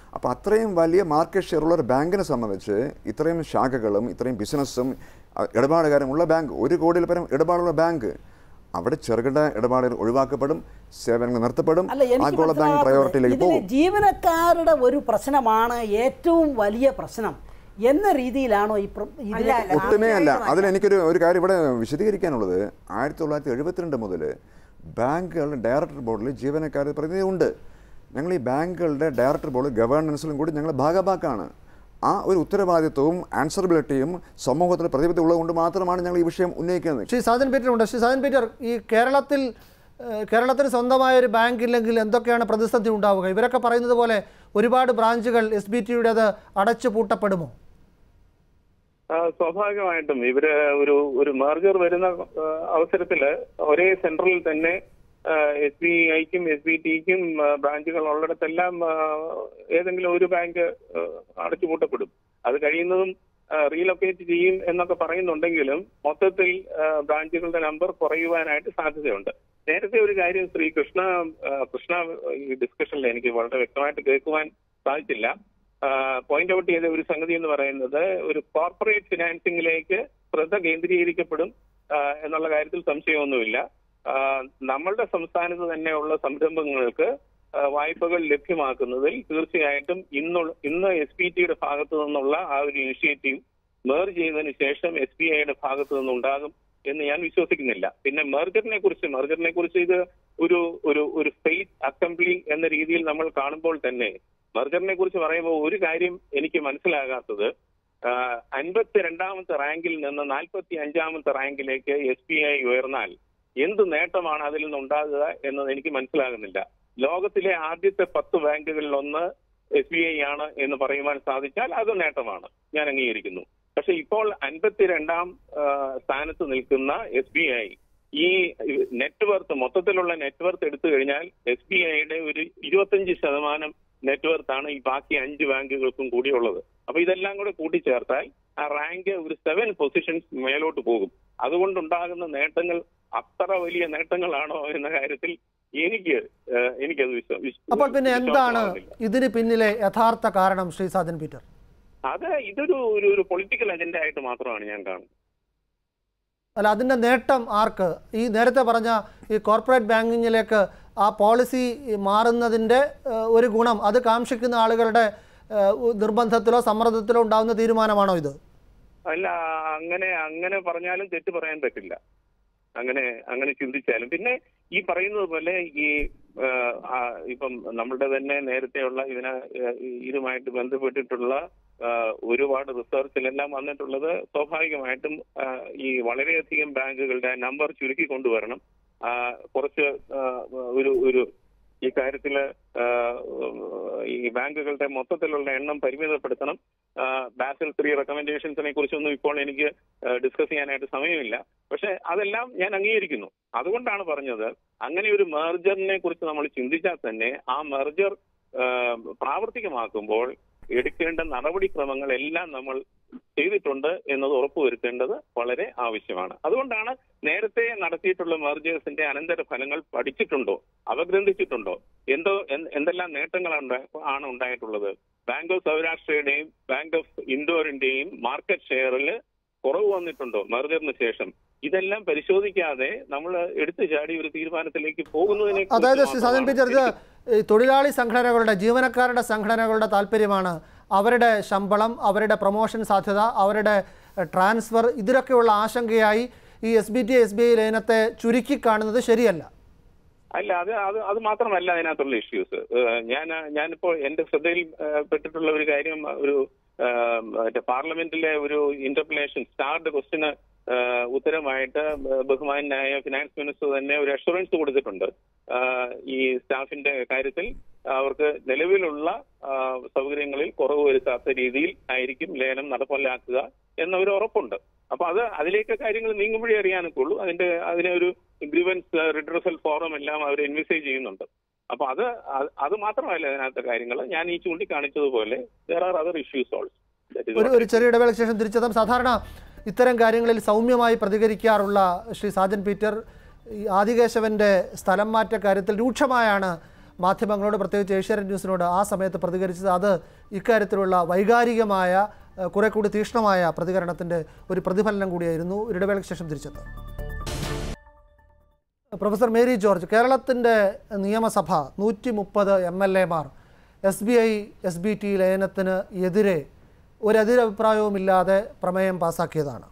അപ്പോൾ അത്രയും വലിയ മാർക്കറ്റ് ഷെയർ ഉള്ള ഒരു ബാങ്കിനെ സംബന്ധിച്ച് ഇത്രയും ശാഖകളും ഇത്രയും ബിസിനസ്സും അഹ് ഇടപാടുകാരും ഉള്ള ബാങ്ക് ഒരു കോടിയിൽ പരം ഇടപാടുള്ള ബാങ്ക് അവിടെ ചെറുകിട ഇടപാടുകൾ ഒഴിവാക്കപ്പെടും സേവനങ്ങൾ നിർത്തപ്പെടും അല്ല എനിക്ക് ആഗോള ബാങ്ക് മനസ്സിലാകാത്തത് പ്രയോറിറ്റിയിലേക്ക് ഇതിന് പോകും ജീവനക്കാരുടെ ഒരു പ്രശ്നമാണ് ഏറ്റവും വലിയ പ്രശ്നം എന്ന രീതിയിലാണോ ഈ പ്ര- ഇതിനെ അല്ല, അല്ല. ഒട്ടുമേ അല്ല തീർച്ചയായിട്ടും അതിൽ എനിക്കൊരു ഒരു കാര്യം ഇവിടെ വിശദീകരിക്കാനുള്ളത് ആയിരത്തി തൊള്ളായിരത്തി എഴുപത്തിരണ്ട് മുതൽ ബാങ്കുകളുടെ ഡയറക്ടർ ബോർഡിൽ ജീവനക്കാരുടെ പ്രതിനിധി ഉണ്ട് ഞങ്ങൾ ഈ ബാങ്കുകളുടെ ഡയറക്ടർ ബോർഡ് ഗവേണൻസിലും കൂടി ഞങ്ങൾ ഭാഗഭാക്കാണ് ആ ഒരു ഉത്തരവാദിത്വവും ആൻസറബിലിറ്റിയും സമൂഹത്തിൽ പ്രതിബദ്ധത ഉള്ളതുകൊണ്ട് മാത്രമാണ് ഞങ്ങൾ ഈ വിഷയം ഉന്നയിക്കുന്നത് ശ്രീ സാജൻ പീറ്റർ ഉണ്ട് ശ്രീ സാജൻ പീറ്റർ ഈ കേരളത്തിൽ ഏഹ്, കേരളത്തിന് സ്വന്തമായ ഒരു ബാങ്ക് ഇല്ലെങ്കിൽ എന്തൊക്കെയാണ് പ്രതിസന്ധി ഉണ്ടാവുക ഇവരൊക്കെ പറയുന്നത് പോലെ ഒരുപാട് ബ്രാഞ്ചുകൾ എസ് ബി ടിയുടേത് അടച്ചു പൂട്ടപ്പെടുമോ ആ, സ്വാഭാവികമായിട്ടും ഇവര് ഒരു ഒരു മെർജർ വരുന്ന ആ, അവസരത്തില് ഒരേ സെൻട്രലിൽ തന്നെ എസ് ബി ഐക്കും എസ് ബി ടിക്കും ബ്രാഞ്ചുകൾ ഉള്ളിടത്തെല്ലാം ആ, ഏതെങ്കിലും ഒരു ബാങ്ക് ആ, അടച്ചുപൂട്ടപ്പെടും അത് കഴിയുന്നതും റീലൊക്കേറ്റ് ചെയ്യും എന്നൊക്കെ പറയുന്നുണ്ടെങ്കിലും മൊത്തത്തിൽ ആ, ബ്രാഞ്ചുകളുടെ നമ്പർ കുറയുവാനായിട്ട് സാധ്യതയുണ്ട് നേരത്തെ ഒരു കാര്യം ശ്രീ കൃഷ്ണ ആ, കൃഷ്ണ ഈ ഡിസ്കഷനിൽ എനിക്ക് വളരെ വ്യക്തമായിട്ട് കേൾക്കുവാൻ സാധിച്ചില്ല പോയിന്റ് ഔട്ട് ചെയ്ത ഒരു സംഗതി എന്ന് പറയുന്നത് ഒരു കോർപ്പറേറ്റ് ഫിനാൻസിംഗിലേക്ക് ശ്രദ്ധ കേന്ദ്രീകരിക്കപ്പെടും ആ, എന്നുള്ള കാര്യത്തിൽ സംശയമൊന്നുമില്ല ആ, നമ്മളുടെ സംസ്ഥാനത്ത് തന്നെയുള്ള സംരംഭങ്ങൾക്ക് ആ, വായ്പകൾ ലഭ്യമാക്കുന്നതിൽ തീർച്ചയായിട്ടും ഇന്നുള്ള ഇന്ന് എസ് പി ടിയുടെ ഭാഗത്തു നിന്നുള്ള ആ ഒരു ഇനിഷ്യേറ്റീവ് മേർ ചെയ്തതിനു ശേഷം എസ് ബി ഐയുടെ ഭാഗത്തു നിന്നുണ്ടാകും എന്ന് ഞാൻ വിശ്വസിക്കുന്നില്ല പിന്നെ മെർജറിനെ കുറിച്ച് മെർജറിനെ കുറിച്ച് ഇത് ഒരു ഒരു ഒരു ഫെയ്ത്ത് അസംബ്ലി എന്ന രീതിയിൽ നമ്മൾ കാണുമ്പോൾ തന്നെ മെർജറിനെ കുറിച്ച് പറയുമ്പോൾ ഒരു കാര്യം എനിക്ക് മനസ്സിലാകാത്തത് അൻപത്തിരണ്ടാമത്തെ റാങ്കിൽ നിന്ന് നാൽപ്പത്തി അഞ്ചാമത്തെ റാങ്കിലേക്ക് എസ് ബി ഐ ഉയർന്നാൽ എന്ത് നേട്ടമാണ് അതിൽ നിന്നുണ്ടാകുക എന്നത് എനിക്ക് മനസ്സിലാകുന്നില്ല ലോകത്തിലെ ആദ്യത്തെ പത്ത് ബാങ്കുകളിൽ ഒന്ന് എസ് ബി ഐ ആണ് എന്ന് പറയുവാൻ സാധിച്ചാൽ അത് നേട്ടമാണ് ഞാൻ അംഗീകരിക്കുന്നു പക്ഷെ ഇപ്പോൾ അൻപത്തിരണ്ടാം ആ, സ്ഥാനത്ത് നിൽക്കുന്ന എസ് ബി ഐ ഈ നെറ്റ്വർത്ത് മൊത്തത്തിലുള്ള നെറ്റ്വർത്ത് എടുത്തു കഴിഞ്ഞാൽ എസ് ബി ഐയുടെ ഒരു ഇരുപത്തഞ്ച് ശതമാനം നെറ്റ്വർത്ത് ആണ് ഈ ബാക്കി അഞ്ച് ബാങ്കുകൾക്കും കൂടിയുള്ളത് അപ്പൊ ഇതെല്ലാം കൂടെ കൂട്ടിച്ചേർത്താൽ ആ റാങ്ക് ഒരു സെവൻ പൊസിഷൻസ് മേലോട്ട് പോകും അതുകൊണ്ടുണ്ടാകുന്ന നേട്ടങ്ങൾ അത്ര വലിയ നേട്ടങ്ങളാണോ എന്ന കാര്യത്തിൽ എനിക്ക് ഏഹ്, എനിക്കത് വിശ്വ- വിശ്വ- അപ്പോൾ പിന്നെ എന്താണ് വിശ്വാസമാകുന്നില്ല. ഇതിന് പിന്നിലെ യഥാർത്ഥ കാരണം ശ്രീ സാജൻ പീറ്റർ അത് ഇതൊരു ഒരു ഒരു പൊളിറ്റിക്കൽ അജണ്ട ആയിട്ട് മാത്രമാണ് ഞാൻ കാണുന്നത് അല്ല അതിൻ്റെ നേട്ടം ആർക്ക് ഈ നേരത്തെ പറഞ്ഞ ഈ കോർപ്പറേറ്റ് ബാങ്കിങ്ങിലേക്ക് ആ പോളിസി മാറുന്നതിൻ്റെ ഏഹ്, ഒരു ഗുണം അത് കാക്ഷിക്കുന്ന ആളുകളുടെ ഏഹ്, ഉ- നിർബന്ധത്തിലോ സമ്മർദ്ദത്തിലോ ഉണ്ടാകുന്ന തീരുമാനമാണോ ഇത് അല്ല അങ്ങനെ അങ്ങനെ പറഞ്ഞാലും തെറ്റ് പറയാൻ പറ്റില്ല അങ്ങനെ അങ്ങനെ ചിന്തിച്ചാലും പിന്നെ ഈ പറയുന്നത് പോലെ ഈ ആ, ആ, ഇപ്പം നമ്മളുടെ തന്നെ നേരത്തെയുള്ള ഇതിനെ ആ, ഇതുമായിട്ട് ബന്ധപ്പെട്ടിട്ടുള്ള ആ, ഒരുപാട് റിസർച്ചിലെല്ലാം വന്നിട്ടുള്ളത് സ്വാഭാവികമായിട്ടും ആ, ഈ വളരെയധികം ബാങ്കുകളുടെ നമ്പർ ചുരുക്കി കൊണ്ടുവരണം ആ, കുറച്ച് ആ, ഒരു ഒരു ഈ കാര്യത്തില് ആ, ഈ ബാങ്കുകളുടെ മൊത്തത്തിലുള്ള എണ്ണം പരിമിതപ്പെടുത്തണം ബാസിൽ ത്രീ റെക്കമെൻഡേഷൻസിനെ കുറിച്ചൊന്നും ഇപ്പോൾ എനിക്ക് ഡിസ്കസ് ചെയ്യാനായിട്ട് സമയമില്ല പക്ഷെ അതെല്ലാം ഞാൻ അംഗീകരിക്കുന്നു അതുകൊണ്ടാണ് പറഞ്ഞത് അങ്ങനെ ഒരു മെർജറിനെ കുറിച്ച് നമ്മൾ ചിന്തിച്ചാൽ തന്നെ ആ മെർജർ പ്രാവർത്തികമാക്കുമ്പോൾ എടുക്കേണ്ട നടപടിക്രമങ്ങൾ എല്ലാം നമ്മൾ ചെയ്തിട്ടുണ്ട് എന്നത് ഉറപ്പുവരുത്തേണ്ടത് വളരെ ആവശ്യമാണ് അതുകൊണ്ടാണ് നേരത്തെ നടത്തിയിട്ടുള്ള മെർജേഴ്സിന്റെ അനന്തര ഫലങ്ങൾ പഠിച്ചിട്ടുണ്ടോ അവഗ്രന്ഥിച്ചിട്ടുണ്ടോ എന്തോ എന്ത് എന്തെല്ലാം നേട്ടങ്ങളാണ് ഉണ്ടാ- ആണ് ഉണ്ടായിട്ടുള്ളത് ബാങ്ക് ഓഫ് സൗരാഷ്ട്രയുടെയും ബാങ്ക് ഓഫ് ഇൻഡോറിന്റെയും മാർക്കറ്റ് ഷെയറിൽ കുറവ് വന്നിട്ടുണ്ടോ മെർജറിന് ശേഷം ഇതെല്ലാം പരിശോധിക്കാതെ നമ്മൾ എടുത്തു ചാടി ഒരു തീരുമാനത്തിലേക്ക് പോകുന്നതിനെ അതായത് ശ്രീ സാജൻ പീറ്റർ ഇത് ഈ തൊഴിലാളി സംഘടനകളുടെ ജീവനക്കാരുടെ സംഘടനകളുടെ താല്പര്യമാണ് അവരുടെ ശമ്പളം അവരുടെ പ്രൊമോഷൻ സാധ്യത അവരുടെ എഹ്, ട്രാൻസ്ഫർ ഇതിലൊക്കെയുള്ള ആശങ്കയായി ഈ S B T S B I ലയനത്തെ ചുരുക്കി കാണുന്നത് ശരിയല്ല അല്ല അത് അത് അത് മാത്രമല്ല അതിനകത്തുള്ള ഇഷ്യൂസ് ഞാൻ ഞാനിപ്പോൾ എന്റെ ശ്രദ്ധയിൽ ഏഹ്, പെട്ടിട്ടുള്ള ഒരു കാര്യം ഒരു ഏഹ്, മറ്റേ പാർലമെന്റിലെ ഒരു ഇന്റർപ്ലേഷൻ സ്റ്റാർഡ് ക്വസ്റ്റിന് ഉത്തരമായിട്ട് ബഹുമാനായ ഫിനാൻസ് മിനിസ്റ്റർ തന്നെ ഒരു അഷുറൻസ് കൊടുത്തിട്ടുണ്ട് ഏഹ്, ഈ സ്റ്റാഫിന്റെ കാര്യത്തിൽ അവർക്ക് നിലവിലുള്ള ആ, സൗകര്യങ്ങളിൽ കുറവ് വരുത്താത്ത രീതിയിൽ ആയിരിക്കും ലേലം നടപ്പിലാക്കുക എന്ന ഒരു ഉറപ്പുണ്ട് അപ്പൊ അത് അതിലേക്ക് കാര്യങ്ങൾ നീങ്ങുമ്പോഴേ അറിയാനൊക്കെയുള്ളൂ അതിന്റെ അതിനെ ഒരു ഗ്രീവൻസ് റിഡ്രസൽ ഫോറം എല്ലാം അവർ ഇൻവെസ്റ്റേജ് ചെയ്യുന്നുണ്ട് അപ്പൊ അത് അത് അത് മാത്രമല്ല അതിനകത്തെ കാര്യങ്ങൾ ഞാൻ ഈ ചൂണ്ടിക്കാണിച്ചതുപോലെ there are other issues also ഒരു ഒരു ചെറിയ ഇടവേളയ്ക്ക് ശേഷം തിരിച്ചെത്താം സാധാരണ ഇത്തരം കാര്യങ്ങളിൽ സൗമ്യമായി പ്രതികരിക്കാറുള്ള ശ്രീ സാജൻ പീറ്റർ ഈ ആദികേശവൻ്റെ സ്ഥലം മാറ്റ കാര്യത്തിൽ രൂക്ഷമായാണ് മാധ്യമങ്ങളോട് പ്രത്യേകിച്ച് ഏഷ്യാനെറ്റ് ന്യൂസിനോട് ആ സമയത്ത് പ്രതികരിച്ചത് അത് ഇക്കാര്യത്തിലുള്ള വൈകാരികമായ ഏഹ്, കുറെ കൂടി തീക്ഷ്ണമായ പ്രതികരണത്തിൻ്റെ ഒരു പ്രതിഫലനം കൂടിയായിരുന്നു ഒരു ഇടവേളയ്ക്ക് ശേഷം തിരിച്ചെത്തുക പ്രൊഫസർ മേരി ജോർജ് കേരളത്തിൻ്റെ നിയമസഭ നൂറ്റി മുപ്പത് എം എൽ എമാർ S B I S B T ലയനത്തിന് എതിരെ ഒരു എതിരഭിപ്രായവുമില്ലാതെ പ്രമേയം പാസാക്കിയതാണ്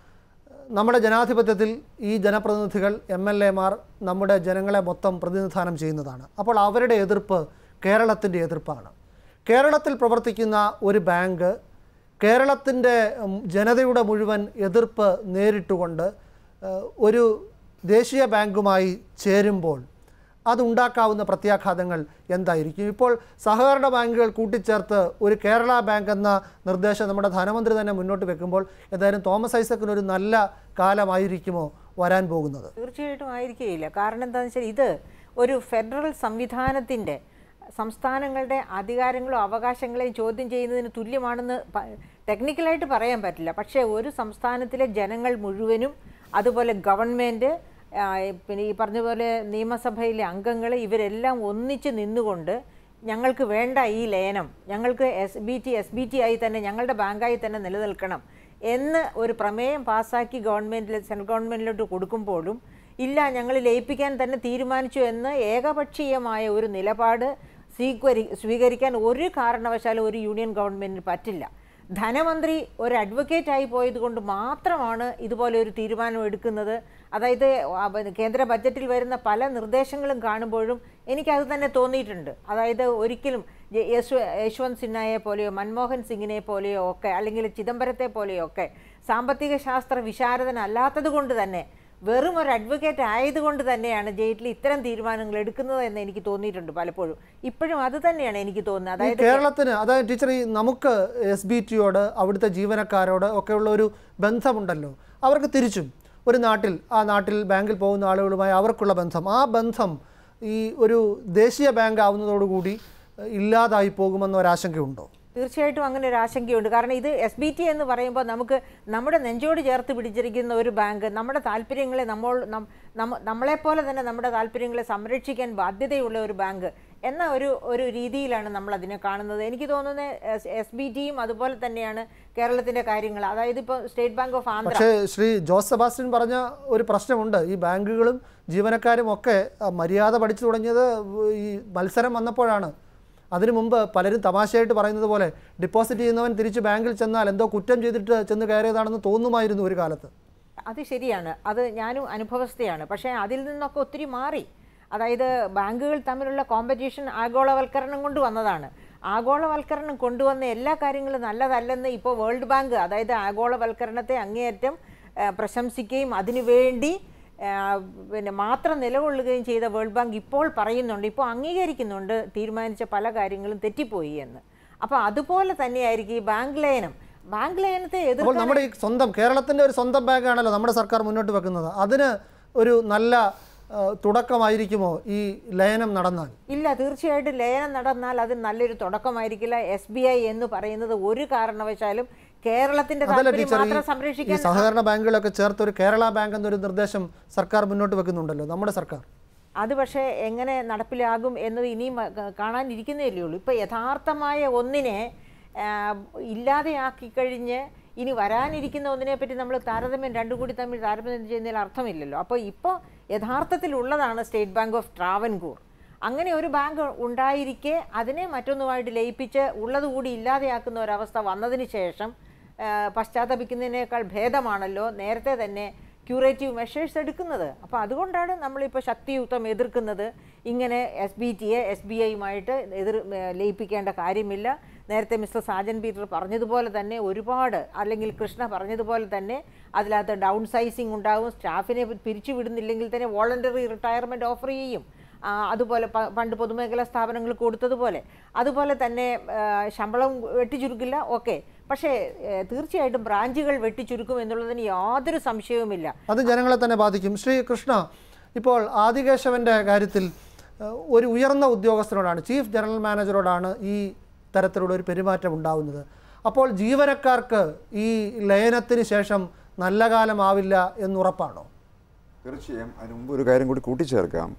നമ്മുടെ ജനാധിപത്യത്തിൽ ഈ ജനപ്രതിനിധികൾ എം എൽ എമാർ നമ്മുടെ ജനങ്ങളെ മൊത്തം പ്രതിനിധാനം ചെയ്യുന്നതാണ് അപ്പോൾ അവരുടെ എതിർപ്പ് കേരളത്തിൻ്റെ എതിർപ്പാണ് കേരളത്തിൽ പ്രവർത്തിക്കുന്ന ഒരു ബാങ്ക് കേരളത്തിൻ്റെ ഉം, ജനതയുടെ മുഴുവൻ എതിർപ്പ് നേരിട്ടുകൊണ്ട് ഏഹ്, ഒരു ദേശീയ ബാങ്കുമായി ചേരുമ്പോൾ അതുണ്ടാക്കാവുന്ന പ്രത്യാഘാതങ്ങൾ എന്തായിരിക്കും ഇപ്പോൾ സഹകരണ ബാങ്കുകൾ കൂട്ടിച്ചേർത്ത് ഒരു കേരള ബാങ്ക് എന്ന നിർദ്ദേശം നമ്മുടെ ധനമന്ത്രി തന്നെ മുന്നോട്ട് വെക്കുമ്പോൾ എന്തായാലും തോമസ് ഐസക്കിന് ഒരു നല്ല കാലമായിരിക്കുമോ വരാൻ പോകുന്നത് തീർച്ചയായിട്ടും ആയിരിക്കുകയില്ല കാരണം എന്താണെന്ന് വെച്ചാൽ ഇത് ഒരു ഫെഡറൽ സംവിധാനത്തിൻ്റെ സംസ്ഥാനങ്ങളുടെ അധികാരങ്ങളോ അവകാശങ്ങളെയും ചോദ്യം ചെയ്യുന്നതിന് തുല്യമാണെന്ന് പ- ടെക്നിക്കലായിട്ട് പറയാൻ പറ്റില്ല പക്ഷേ ഒരു സംസ്ഥാനത്തിലെ ജനങ്ങൾ മുഴുവനും അതുപോലെ ഗവൺമെൻറ് പിന്നെ ഈ പറഞ്ഞ പോലെ നിയമസഭയിലെ അംഗങ്ങൾ ഇവരെല്ലാം ഒന്നിച്ച് നിന്നുകൊണ്ട് ഞങ്ങൾക്ക് വേണ്ട ഈ ലയനം ഞങ്ങൾക്ക് S B T S B T ആയി തന്നെ ഞങ്ങളുടെ ബാങ്കായി തന്നെ നിലനിൽക്കണം എന്ന് ഒരു പ്രമേയം പാസ്സാക്കി ഗവൺമെൻറ്റിൽ സെൻട്രൽ ഗവൺമെൻറ്റിലോട്ട് കൊടുക്കുമ്പോഴും ഇല്ല ഞങ്ങൾ ലയിപ്പിക്കാൻ തന്നെ തീരുമാനിച്ചു എന്ന് ഏകപക്ഷീയമായ ഒരു നിലപാട് സ്വീകരി സ്വീകരിക്കാൻ ഒരു കാരണവശാലും ഒരു യൂണിയൻ ഗവൺമെൻറ്റിന് പറ്റില്ല ധനമന്ത്രി ഒരു അഡ്വക്കേറ്റ് ആയി പോയത് കൊണ്ട് മാത്രമാണ് ഇതുപോലെ ഒരു തീരുമാനം എടുക്കുന്നത് അതായത് ആ ബ- കേന്ദ്ര ബജറ്റിൽ വരുന്ന പല നിർദ്ദേശങ്ങളും കാണുമ്പോഴും എനിക്കത് തന്നെ തോന്നിയിട്ടുണ്ട് അതായത് ഒരിക്കലും ജെ- യശ്വ യശ്വന്ത് സിൻഹയെ പോലെയോ മൻമോഹൻ സിംഗിനെ പോലെയോ ഒക്കെ അല്ലെങ്കിൽ ചിദംബരത്തെ പോലെയോ ഒക്കെ സാമ്പത്തിക ശാസ്ത്ര വിശാരദനല്ലാത്തത് കൊണ്ട് തന്നെ വെറും ഒരു അഡ്വക്കേറ്റ് ആയതുകൊണ്ട് തന്നെയാണ് ജെയ്റ്റ്ലി ഇത്തരം തീരുമാനങ്ങൾ എടുക്കുന്നത് എന്ന് എനിക്ക് തോന്നിയിട്ടുണ്ട് പലപ്പോഴും ഇപ്പോഴും അത് തന്നെയാണ് എനിക്ക് തോന്നുന്നത് ഈ അതായത് കേരളത്തിന് അതായത് ടീച്ചർ ഈ നമുക്ക് എസ് ബി ടിയോട് അവിടുത്തെ ജീവനക്കാരോട് ഒക്കെയുള്ള ഒരു ബന്ധമുണ്ടല്ലോ അവർക്ക് തിരിച്ചും ഒരു നാട്ടിൽ ആ നാട്ടിൽ ബാങ്കിൽ പോകുന്ന ആളുകളുമായി അവർക്കുള്ള ബന്ധം ആ ബന്ധം ഈ ഒരു ദേശീയ ബാങ്ക് ആവുന്നതോടുകൂടി ഏഹ്, ഇല്ലാതായി പോകുമെന്ന ഒരാശങ്കയുണ്ടോ തീർച്ചയായിട്ടും അങ്ങനെ ഒരു ആശങ്കയുണ്ട് കാരണം ഇത് എസ് ബി ടി എന്ന് പറയുമ്പോൾ നമുക്ക് നമ്മുടെ നെഞ്ചോട് ചേർത്ത് പിടിച്ചിരിക്കുന്ന ഒരു ബാങ്ക് നമ്മുടെ താല്പര്യങ്ങളെ നമ്മൾ നം- നമ്മ- നമ്മളെപ്പോലെ തന്നെ നമ്മുടെ താല്പര്യങ്ങളെ സംരക്ഷിക്കാൻ ബാധ്യതയുള്ള ഒരു ബാങ്ക് എന്ന ഒരു ഒരു രീതിയിലാണ് നമ്മൾ അതിനെ കാണുന്നത് എനിക്ക് തോന്നുന്നത് എസ് ബി ടിയും അതുപോലെ തന്നെയാണ് കേരളത്തിൻ്റെ കാര്യങ്ങൾ അതായത് ഇപ്പോൾ സ്റ്റേറ്റ് ബാങ്ക് ഓഫ് ആന്ധ്ര പക്ഷേ ശ്രീ ജോസ് സെബാസ്റ്റ്യൻ പറഞ്ഞ ഒരു പ്രശ്നമുണ്ട് ഈ ബാങ്കുകളും ജീവനക്കാരും ഒക്കെ ആ, മര്യാദ പഠിച്ചു തുടങ്ങിയത് ഈ മത്സരം വന്നപ്പോഴാണ് അതിനു മുമ്പ് പലരും തമാശയായിട്ട് പറയുന്നത് പോലെ ഡിപ്പോസിറ്റ് ചെയ്യുന്നവൻ തിരിച്ച് ബാങ്കിൽ ചെന്നാൽ എന്തോ കുറ്റം ചെയ്തിട്ട് ചെന്ന് കയറിയതാണെന്ന് തോന്നുമായിരുന്നു ഒരു കാലത്ത് അത് ശരിയാണ് അത് ഞാനും അനുഭവസ്ഥയാണ് പക്ഷേ അതിൽ നിന്നൊക്കെ ഒത്തിരി മാറി അതായത് ബാങ്കുകൾ തമ്മിലുള്ള കോമ്പറ്റീഷൻ ആഗോളവൽക്കരണം കൊണ്ട് വന്നതാണ് ആഗോളവൽക്കരണം കൊണ്ടുവന്ന എല്ലാ കാര്യങ്ങളും നല്ലതല്ലെന്ന് ഇപ്പോൾ വേൾഡ് ബാങ്ക് അതായത് ആഗോളവൽക്കരണത്തെ അങ്ങേയറ്റം ആ, പ്രശംസിക്കുകയും അതിനുവേണ്ടി ആ, പിന്നെ മാത്രം നിലകൊള്ളുകയും ചെയ്ത വേൾഡ് ബാങ്ക് ഇപ്പോൾ പറയുന്നുണ്ട് ഇപ്പോൾ അംഗീകരിക്കുന്നുണ്ട് തീരുമാനിച്ച പല കാര്യങ്ങളും തെറ്റിപ്പോയി എന്ന് അപ്പോൾ അതുപോലെ തന്നെയായിരിക്കും ഈ ബാങ്ക് ലയനം ബാങ്ക് ലയനത്തെ അപ്പോൾ എതിർക്കാൻ നമ്മുടെ ഈ സ്വന്തം കേരളത്തിൻ്റെ ഒരു സ്വന്തം ബാങ്കാണല്ലോ നമ്മുടെ സർക്കാർ മുന്നോട്ട് വെക്കുന്നത് അതിന് ഒരു നല്ല ആ, തുടക്കമായിരിക്കുമോ ഈ ലയനം നടന്നാൽ ഇല്ല തീർച്ചയായിട്ടും ലയനം നടന്നാൽ അത് നല്ലൊരു തുടക്കമായിരിക്കില്ല എസ് ബി ഐ എന്ന് പറയുന്നത് ഒരു കാരണവശാലും കേരളത്തിന്റെ അതല്ല താല്പര്യം ടീച്ചർ മാത്രം ഈ- ഈ സംരക്ഷിക്കാൻ സഹകരണ ബാങ്കുകളൊക്കെ ചേർത്ത് ഒരു കേരള ബാങ്ക് എന്നൊരു നിർദ്ദേശം സർക്കാർ മുന്നോട്ട് വെക്കുന്നുണ്ടല്ലോ നമ്മുടെ സർക്കാർ അത് പക്ഷേ എങ്ങനെ നടപ്പിലാകും എന്നത് ഇനിയും ക- കാണാനിരിക്കുന്നതല്ലേ ഉള്ളൂ ഇപ്പോൾ യഥാർത്ഥമായ ഒന്നിനെ ആ, ഇല്ലാതെയാക്കി കഴിഞ്ഞ് ഇനി വരാനിരിക്കുന്ന ഒന്നിനെ പറ്റി നമ്മൾ താരതമ്യം രണ്ടും കൂടി തമ്മിൽ താരതമ്യം ചെയ്യുന്നതിൽ അർത്ഥമില്ലല്ലോ അപ്പോൾ ഇപ്പോൾ യഥാർത്ഥത്തിലുള്ളതാണ് സ്റ്റേറ്റ് ബാങ്ക് ഓഫ് ട്രാവൻകൂർ അങ്ങനെ ഒരു ബാങ്ക് ഉണ്ടായിരിക്കെ അതിനെ മറ്റൊന്നുമായിട്ട് ലയിപ്പിച്ച് ഉള്ളതുകൂടി ഇല്ലാതെയാക്കുന്ന ഒരവസ്ഥ വന്നതിന് ശേഷം ആ, പശ്ചാത്തപിക്കുന്നതിനേക്കാൾ ഭേദമാണല്ലോ നേരത്തെ തന്നെ ക്യൂറേറ്റീവ് മെഷേഴ്സ് എടുക്കുന്നത് അപ്പോൾ അതുകൊണ്ടാണ് നമ്മളിപ്പോൾ ശക്തിയുക്തം എതിർക്കുന്നത് ഇങ്ങനെ എസ് ബി ടിയെ എസ് ബി ഐയുമായിട്ട് എതിർ ഏ, ലയിപ്പിക്കേണ്ട കാര്യമില്ല നേരത്തെ മിസ്റ്റർ സാജൻ പീറ്റർ പറഞ്ഞതുപോലെ തന്നെ ഒരുപാട് അല്ലെങ്കിൽ കൃഷ്ണ പറഞ്ഞതുപോലെ തന്നെ അതിനകത്ത് ഡൗൺ സൈസിങ് ഉണ്ടാകും സ്റ്റാഫിനെ പിരിച്ചു വിടുന്നില്ലെങ്കിൽ തന്നെ വോളണ്ടറി റിട്ടയർമെൻറ്റ് ഓഫർ ചെയ്യും ആ, അതുപോലെ പ- പണ്ട് പൊതുമേഖലാ സ്ഥാപനങ്ങൾ കൊടുത്തതുപോലെ അതുപോലെ തന്നെ ആ, ശമ്പളം വെട്ടിച്ചുരുക്കില്ല ഓക്കെ പക്ഷേ ഏ, തീർച്ചയായിട്ടും ബ്രാഞ്ചുകൾ വെട്ടിച്ചുരുക്കും എന്നുള്ളതിന് യാതൊരു സംശയവുമില്ല അത് ജനങ്ങളെ തന്നെ ബാധിക്കും ശ്രീ കൃഷ്ണ ഇപ്പോൾ ആദികേശവൻ്റെ കാര്യത്തിൽ ഏഹ്, ഒരു ഉയർന്ന ഉദ്യോഗസ്ഥനോടാണ് ചീഫ് ജനറൽ മാനേജറോടാണ് ഈ തരത്തിലുള്ള ഒരു പെരുമാറ്റം ഉണ്ടാവുന്നത് അപ്പോൾ ജീവനക്കാർക്ക് ഈ ലയനത്തിന് ശേഷം നല്ല കാലമാവില്ല എന്നുറപ്പാണോ തീർച്ചയായും അതിന് മുമ്പ് ഒരു കാര്യം കൂടി കൂട്ടിച്ചേർക്കാം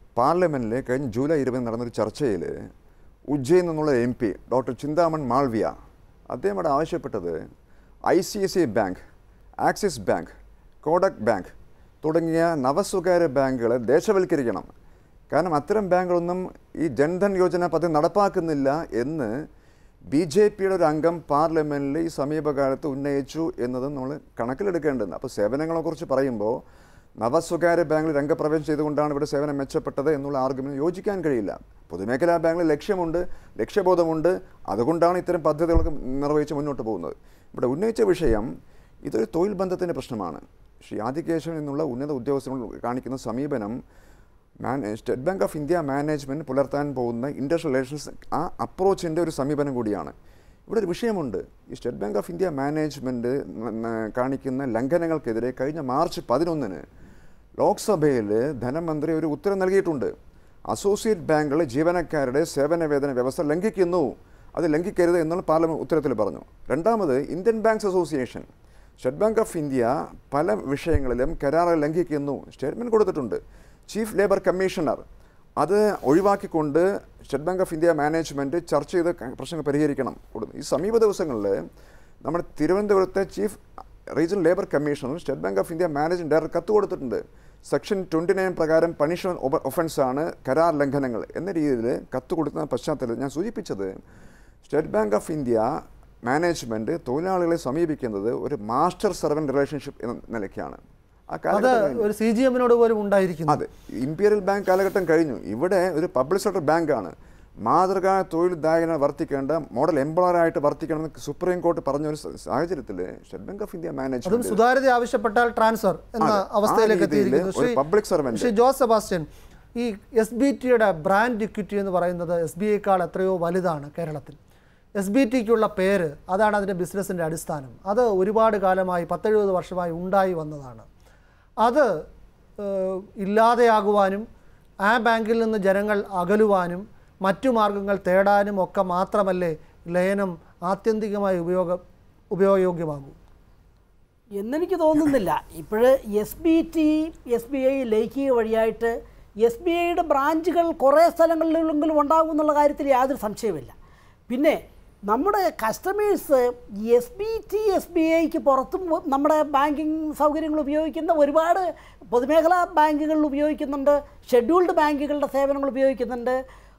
പാർലമെൻറ്റിൽ കഴിഞ്ഞ ജൂലൈ ഇരുപതിന് നടന്നൊരു ചർച്ചയിൽ ഉജ്ജയിൻ നിന്നുള്ള M P doctor Chintamani Malviya അദ്ദേഹം അവിടെ ആവശ്യപ്പെട്ടത് I C I C bank Axis bank Kotak bank തുടങ്ങിയ നവസ്വകാര്യ ബാങ്കുകളെ ദേശവൽക്കരിക്കണം കാരണം അത്തരം ബാങ്കുകളൊന്നും ഈ ജൻധൻ യോജന പദ്ധതി നടപ്പാക്കുന്നില്ല എന്ന് ബി ജെ പിയുടെ ഒരു അംഗം പാർലമെൻറ്റിൽ ഈ സമീപകാലത്ത് ഉന്നയിച്ചു എന്നത് നമ്മൾ കണക്കിലെടുക്കേണ്ടത് അപ്പോൾ സേവനങ്ങളെക്കുറിച്ച് പറയുമ്പോൾ നവസ്വകാര്യ ബാങ്കിൽ രംഗപ്രവേശം ചെയ്തുകൊണ്ടാണ് ഇവിടെ സേവനം മെച്ചപ്പെട്ടത് എന്നുള്ള ആർഗ്യുമെന്റ് യോജിക്കാൻ കഴിയില്ല പൊതുമേഖലാ ബാങ്കിൽ ലക്ഷ്യമുണ്ട് ലക്ഷ്യബോധമുണ്ട് അതുകൊണ്ടാണ് ഇത്തരം പദ്ധതികളൊക്കെ നിർവഹിച്ച് മുന്നോട്ട് പോകുന്നത് ഇവിടെ ഉന്നയിച്ച വിഷയം ഇതൊരു തൊഴിൽ ബന്ധത്തിൻ്റെ പ്രശ്നമാണ് ശ്രീ ആദികേശവൻ എന്നുള്ള ഉന്നത ഉദ്യോഗസ്ഥർ കാണിക്കുന്ന സമീപനം മാൻ state bank of India management പുലർത്താൻ പോകുന്ന ഇൻഡസ്ട്രിയൽ റിലേഷൻസ് ആ അപ്രോച്ചിൻ്റെ ഒരു സമീപനം കൂടിയാണ് ഇവിടെ ഒരു വിഷയമുണ്ട് ഈ state bank of India management കാണിക്കുന്ന ലംഘനങ്ങൾക്കെതിരെ കഴിഞ്ഞ മാർച്ച് പതിനൊന്നിന് ലോക്സഭയിൽ ധനമന്ത്രി ഒരു ഉത്തരം നൽകിയിട്ടുണ്ട് അസോസിയേറ്റ് ബാങ്കുകളിലെ ജീവനക്കാരുടെ സേവന വേതന വ്യവസ്ഥ ലംഘിക്കുന്നു അത് ലംഘിക്കരുത് എന്നുള്ള പാർലമെന്റ് ഉത്തരത്തിൽ പറഞ്ഞു രണ്ടാമത് Indian banks association state bank of India പല വിഷയങ്ങളിലും കരാറുകൾ ലംഘിക്കുന്നു സ്റ്റേറ്റ്മെൻറ്റ് കൊടുത്തിട്ടുണ്ട് ചീഫ് ലേബർ കമ്മീഷണർ അത് ഒഴിവാക്കിക്കൊണ്ട് state bank of India management ചർച്ച ചെയ്ത് ക- പ്രശ്നങ്ങൾ പരിഹരിക്കണം കൊടു- ഈ സമീപ ദിവസങ്ങളിൽ നമ്മുടെ തിരുവനന്തപുരത്തെ chief regional labour commissioner state bank of India managing director കത്ത് കൊടുത്തിട്ടുണ്ട് സെക്ഷൻ ട്വൻറ്റി നയൻ പ്രകാരം പണിഷ്മെൻറ്റ് ഒഫൻസാണ് കരാർ ലംഘനങ്ങൾ എന്ന രീതിയിൽ കത്ത് കൊടുക്കുന്ന പശ്ചാത്തലത്തിൽ ഞാൻ സൂചിപ്പിച്ചത് state bank of India management തൊഴിലാളികളെ സമീപിക്കുന്നത് ഒരു മാസ്റ്റർ സർവൻറ്റ് റിലേഷൻഷിപ്പ് എന്ന നിലയ്ക്കാണ് ആ അത് കാലഘട്ടം കഴിഞ്ഞു. ഒരു സി ജി എമ്മിനോട് പോലും ഉണ്ടായിരിക്കുന്നു അതെ ഇമ്പീരിയൽ ബാങ്ക് കാലഘട്ടം കഴിഞ്ഞു ഇവിടെ ഒരു പബ്ലിക് സെക്ടർ ബാങ്കാണ് മാതൃകാ തൊഴിൽദായകനെ വർത്തിക്കേണ്ട മോഡൽ എംപ്ലോയറായിട്ട് വർത്തിക്കണമെന്ന് സുപ്രീം കോടതി പറഞ്ഞ ഒരു സ- സാഹചര്യത്തിൽ സ്റ്റേറ്റ് ബാങ്ക് ഓഫ് ഇന്ത്യ അതും മാനേജ്മെന്റ് സുതാര്യത ആവശ്യപ്പെട്ടാൽ ട്രാൻസ്ഫർ എന്ന അതെ. ആ അവസ്ഥയിലേക്ക് രീതിയിൽ എത്തിയിരിക്കുന്നു ഒരു public servant. ശ്രീ ജോസ് സെബാസ്റ്റ്യൻ ഈ എസ് ബി ടിയുടെ ബ്രാൻഡ് ഇക്വിറ്റി എന്ന് പറയുന്നത് എസ് ബി ഐക്കാൾ എത്രയോ വലുതാണ് കേരളത്തിൽ എസ് ബി ടിക്കുള്ള പേര് അതാണ് അതിൻ്റെ ബിസിനസ്സിൻ്റെ അടിസ്ഥാനം അത് ഒരുപാട് കാലമായി പത്തെഴുപത് വർഷമായി ഉണ്ടായി വന്നതാണ് അത് ഏഹ്, ഇല്ലാതെയാകുവാനും ആ ബാങ്കിൽ നിന്ന് ജനങ്ങൾ അകലുവാനും മറ്റു മാർഗങ്ങൾ തേടാനും ഒക്കെ മാത്രമല്ലേ ലയനം ആത്യന്തികമായി ഉപയോഗ ഉപയോഗയോഗ്യമാകൂ എന്നെനിക്ക് തോന്നുന്നില്ല ഇപ്പോൾ S B T S B I ലയിക്കുക വഴിയായിട്ട് എസ് ബി ഐയുടെ ബ്രാഞ്ചുകൾ കുറേ സ്ഥലങ്ങളിലെങ്കിലും ഉണ്ടാകും എന്നുള്ള കാര്യത്തിൽ യാതൊരു സംശയമില്ല പിന്നെ നമ്മുടെ customers S B T S B ഐക്ക് പുറത്തും നമ്മുടെ ബാങ്കിങ് സൗകര്യങ്ങൾ ഉപയോഗിക്കുന്ന ഒരുപാട് പൊതുമേഖലാ ബാങ്കുകളിൽ ഉപയോഗിക്കുന്നുണ്ട് ഷെഡ്യൂൾഡ് ബാങ്കുകളുടെ സേവനങ്ങൾ ഉപയോഗിക്കുന്നുണ്ട്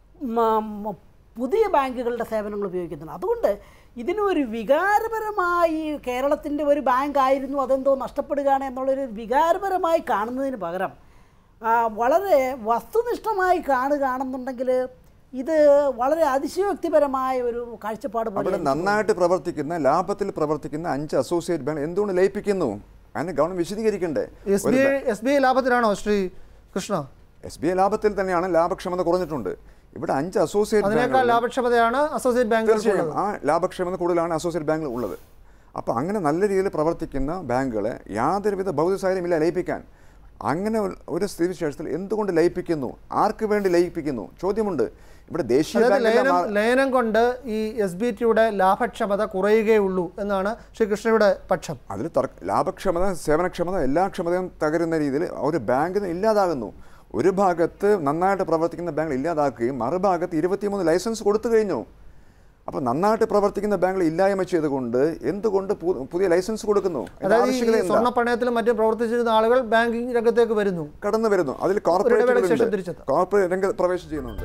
മ- മ- പുതിയ ബാങ്കുകളുടെ സേവനങ്ങൾ ഉപയോഗിക്കുന്നുണ്ട് അതുകൊണ്ട് ഇതിനൊരു വികാരപരമായി കേരളത്തിൻ്റെ ഒരു ബാങ്ക് ആയിരുന്നു അതെന്തോ നഷ്ടപ്പെടുകയാണ് എന്നുള്ളൊരു വികാരപരമായി കാണുന്നതിന് പകരം ആ, വളരെ വസ്തുനിഷ്ഠമായി കാണുകയാണെന്നുണ്ടെങ്കിൽ ഇത് വളരെ അതിശയോക്തിപരമായ ഒരു കാഴ്ചപ്പാട് പോലെ അവിടെ എനിക്ക് നന്നായിട്ട് പ്രവർത്തിക്കുന്ന ലാഭത്തിൽ പ്രവർത്തിക്കുന്ന അഞ്ച് അസോസിയേറ്റ് ബാങ്ക് എന്തുകൊണ്ട് ലയിപ്പിക്കുന്നു അതിന് ഗവൺമെന്റ് വിശദീകരിക്കണ്ടേ S B I S B I ലാഭത്തിലാണോ Shri Krishna S B I ലാഭത്തിൽ തന്നെയാണ് ലാഭക്ഷമത കുറഞ്ഞിട്ടുണ്ട് ഇവിടെ അഞ്ച് അസോസിയേറ്റ് അതിനേക്കാൾ ബാങ്കുകളിൽ ലാഭക്ഷമതയാണ് അസോസിയേറ്റ് ബാങ്കുകൾക്ക് തീർച്ചയായും ആ ലാഭക്ഷമത കൂടുതലാണ് അസോസിയേറ്റ് ബാങ്കിൽ ഉള്ളത് അപ്പോൾ അങ്ങനെ നല്ല രീതിയിൽ പ്രവർത്തിക്കുന്ന ബാങ്കുകളെ യാതൊരുവിധ ഭൗതിക ഇല്ല ലയിപ്പിക്കാൻ അങ്ങനെ ഒരു- ഒരു സ്ഥിതിവിശേഷത്തിൽ എന്തുകൊണ്ട് ലയിപ്പിക്കുന്നു ആർക്ക് വേണ്ടി ലയിപ്പിക്കുന്നു ചോദ്യമുണ്ട് ഇവിടെ ദേശീയ അതായത് ബാങ്കെല്ലാം ലയനം മാ- ലയനം കൊണ്ട് ഈ എസ് ബി ടിയുടെ ലാഭക്ഷമത കുറയുകയുള്ളൂ എന്നാണ് ശ്രീ കൃഷ്ണയുടെ പക്ഷം അതിൽ തർക്ക ലാഭക്ഷമത സേവനക്ഷമത എല്ലാ ക്ഷമതയും തകരുന്ന രീതിയിൽ ഒരു ബാങ്കിന് ഇല്ലാതാകുന്നു ഒരു ഭാഗത്ത് നന്നായിട്ട് പ്രവർത്തിക്കുന്ന ബാങ്ക് ഇല്ലാതാക്കുകയും മറുഭാഗത്ത് ഇരുപത്തിമൂന്ന് ലൈസൻസ് കൊടുത്തു കഴിഞ്ഞു അപ്പോൾ നന്നായിട്ട് പ്രവർത്തിക്കുന്ന ബാങ്കുകൾ ഇല്ലായ്മ ചെയ്തുകൊണ്ട് എന്തുകൊണ്ട് പു- പുതിയ ലൈസൻസ് കൊടുക്കുന്നു അതിന്റെ അതായത് ഈ ആവശ്യകത എന്താ? സ്വർണ്ണപ്പണയത്തിലും മറ്റും പ്രവർത്തിച്ചിരുന്ന ആളുകൾ ബാങ്കിങ് രംഗത്തേക്ക് വരുന്നു കടന്നു വരുന്നു അതിൽ ഇടവേളയ്ക്ക് ശേഷം കോർപ്പറേറ്റ് തിരിച്ചെത്താം. കോർപ്പറേറ്റ് രംഗത്ത് പ്രവേശനം ചെയ്യുന്നുണ്ട്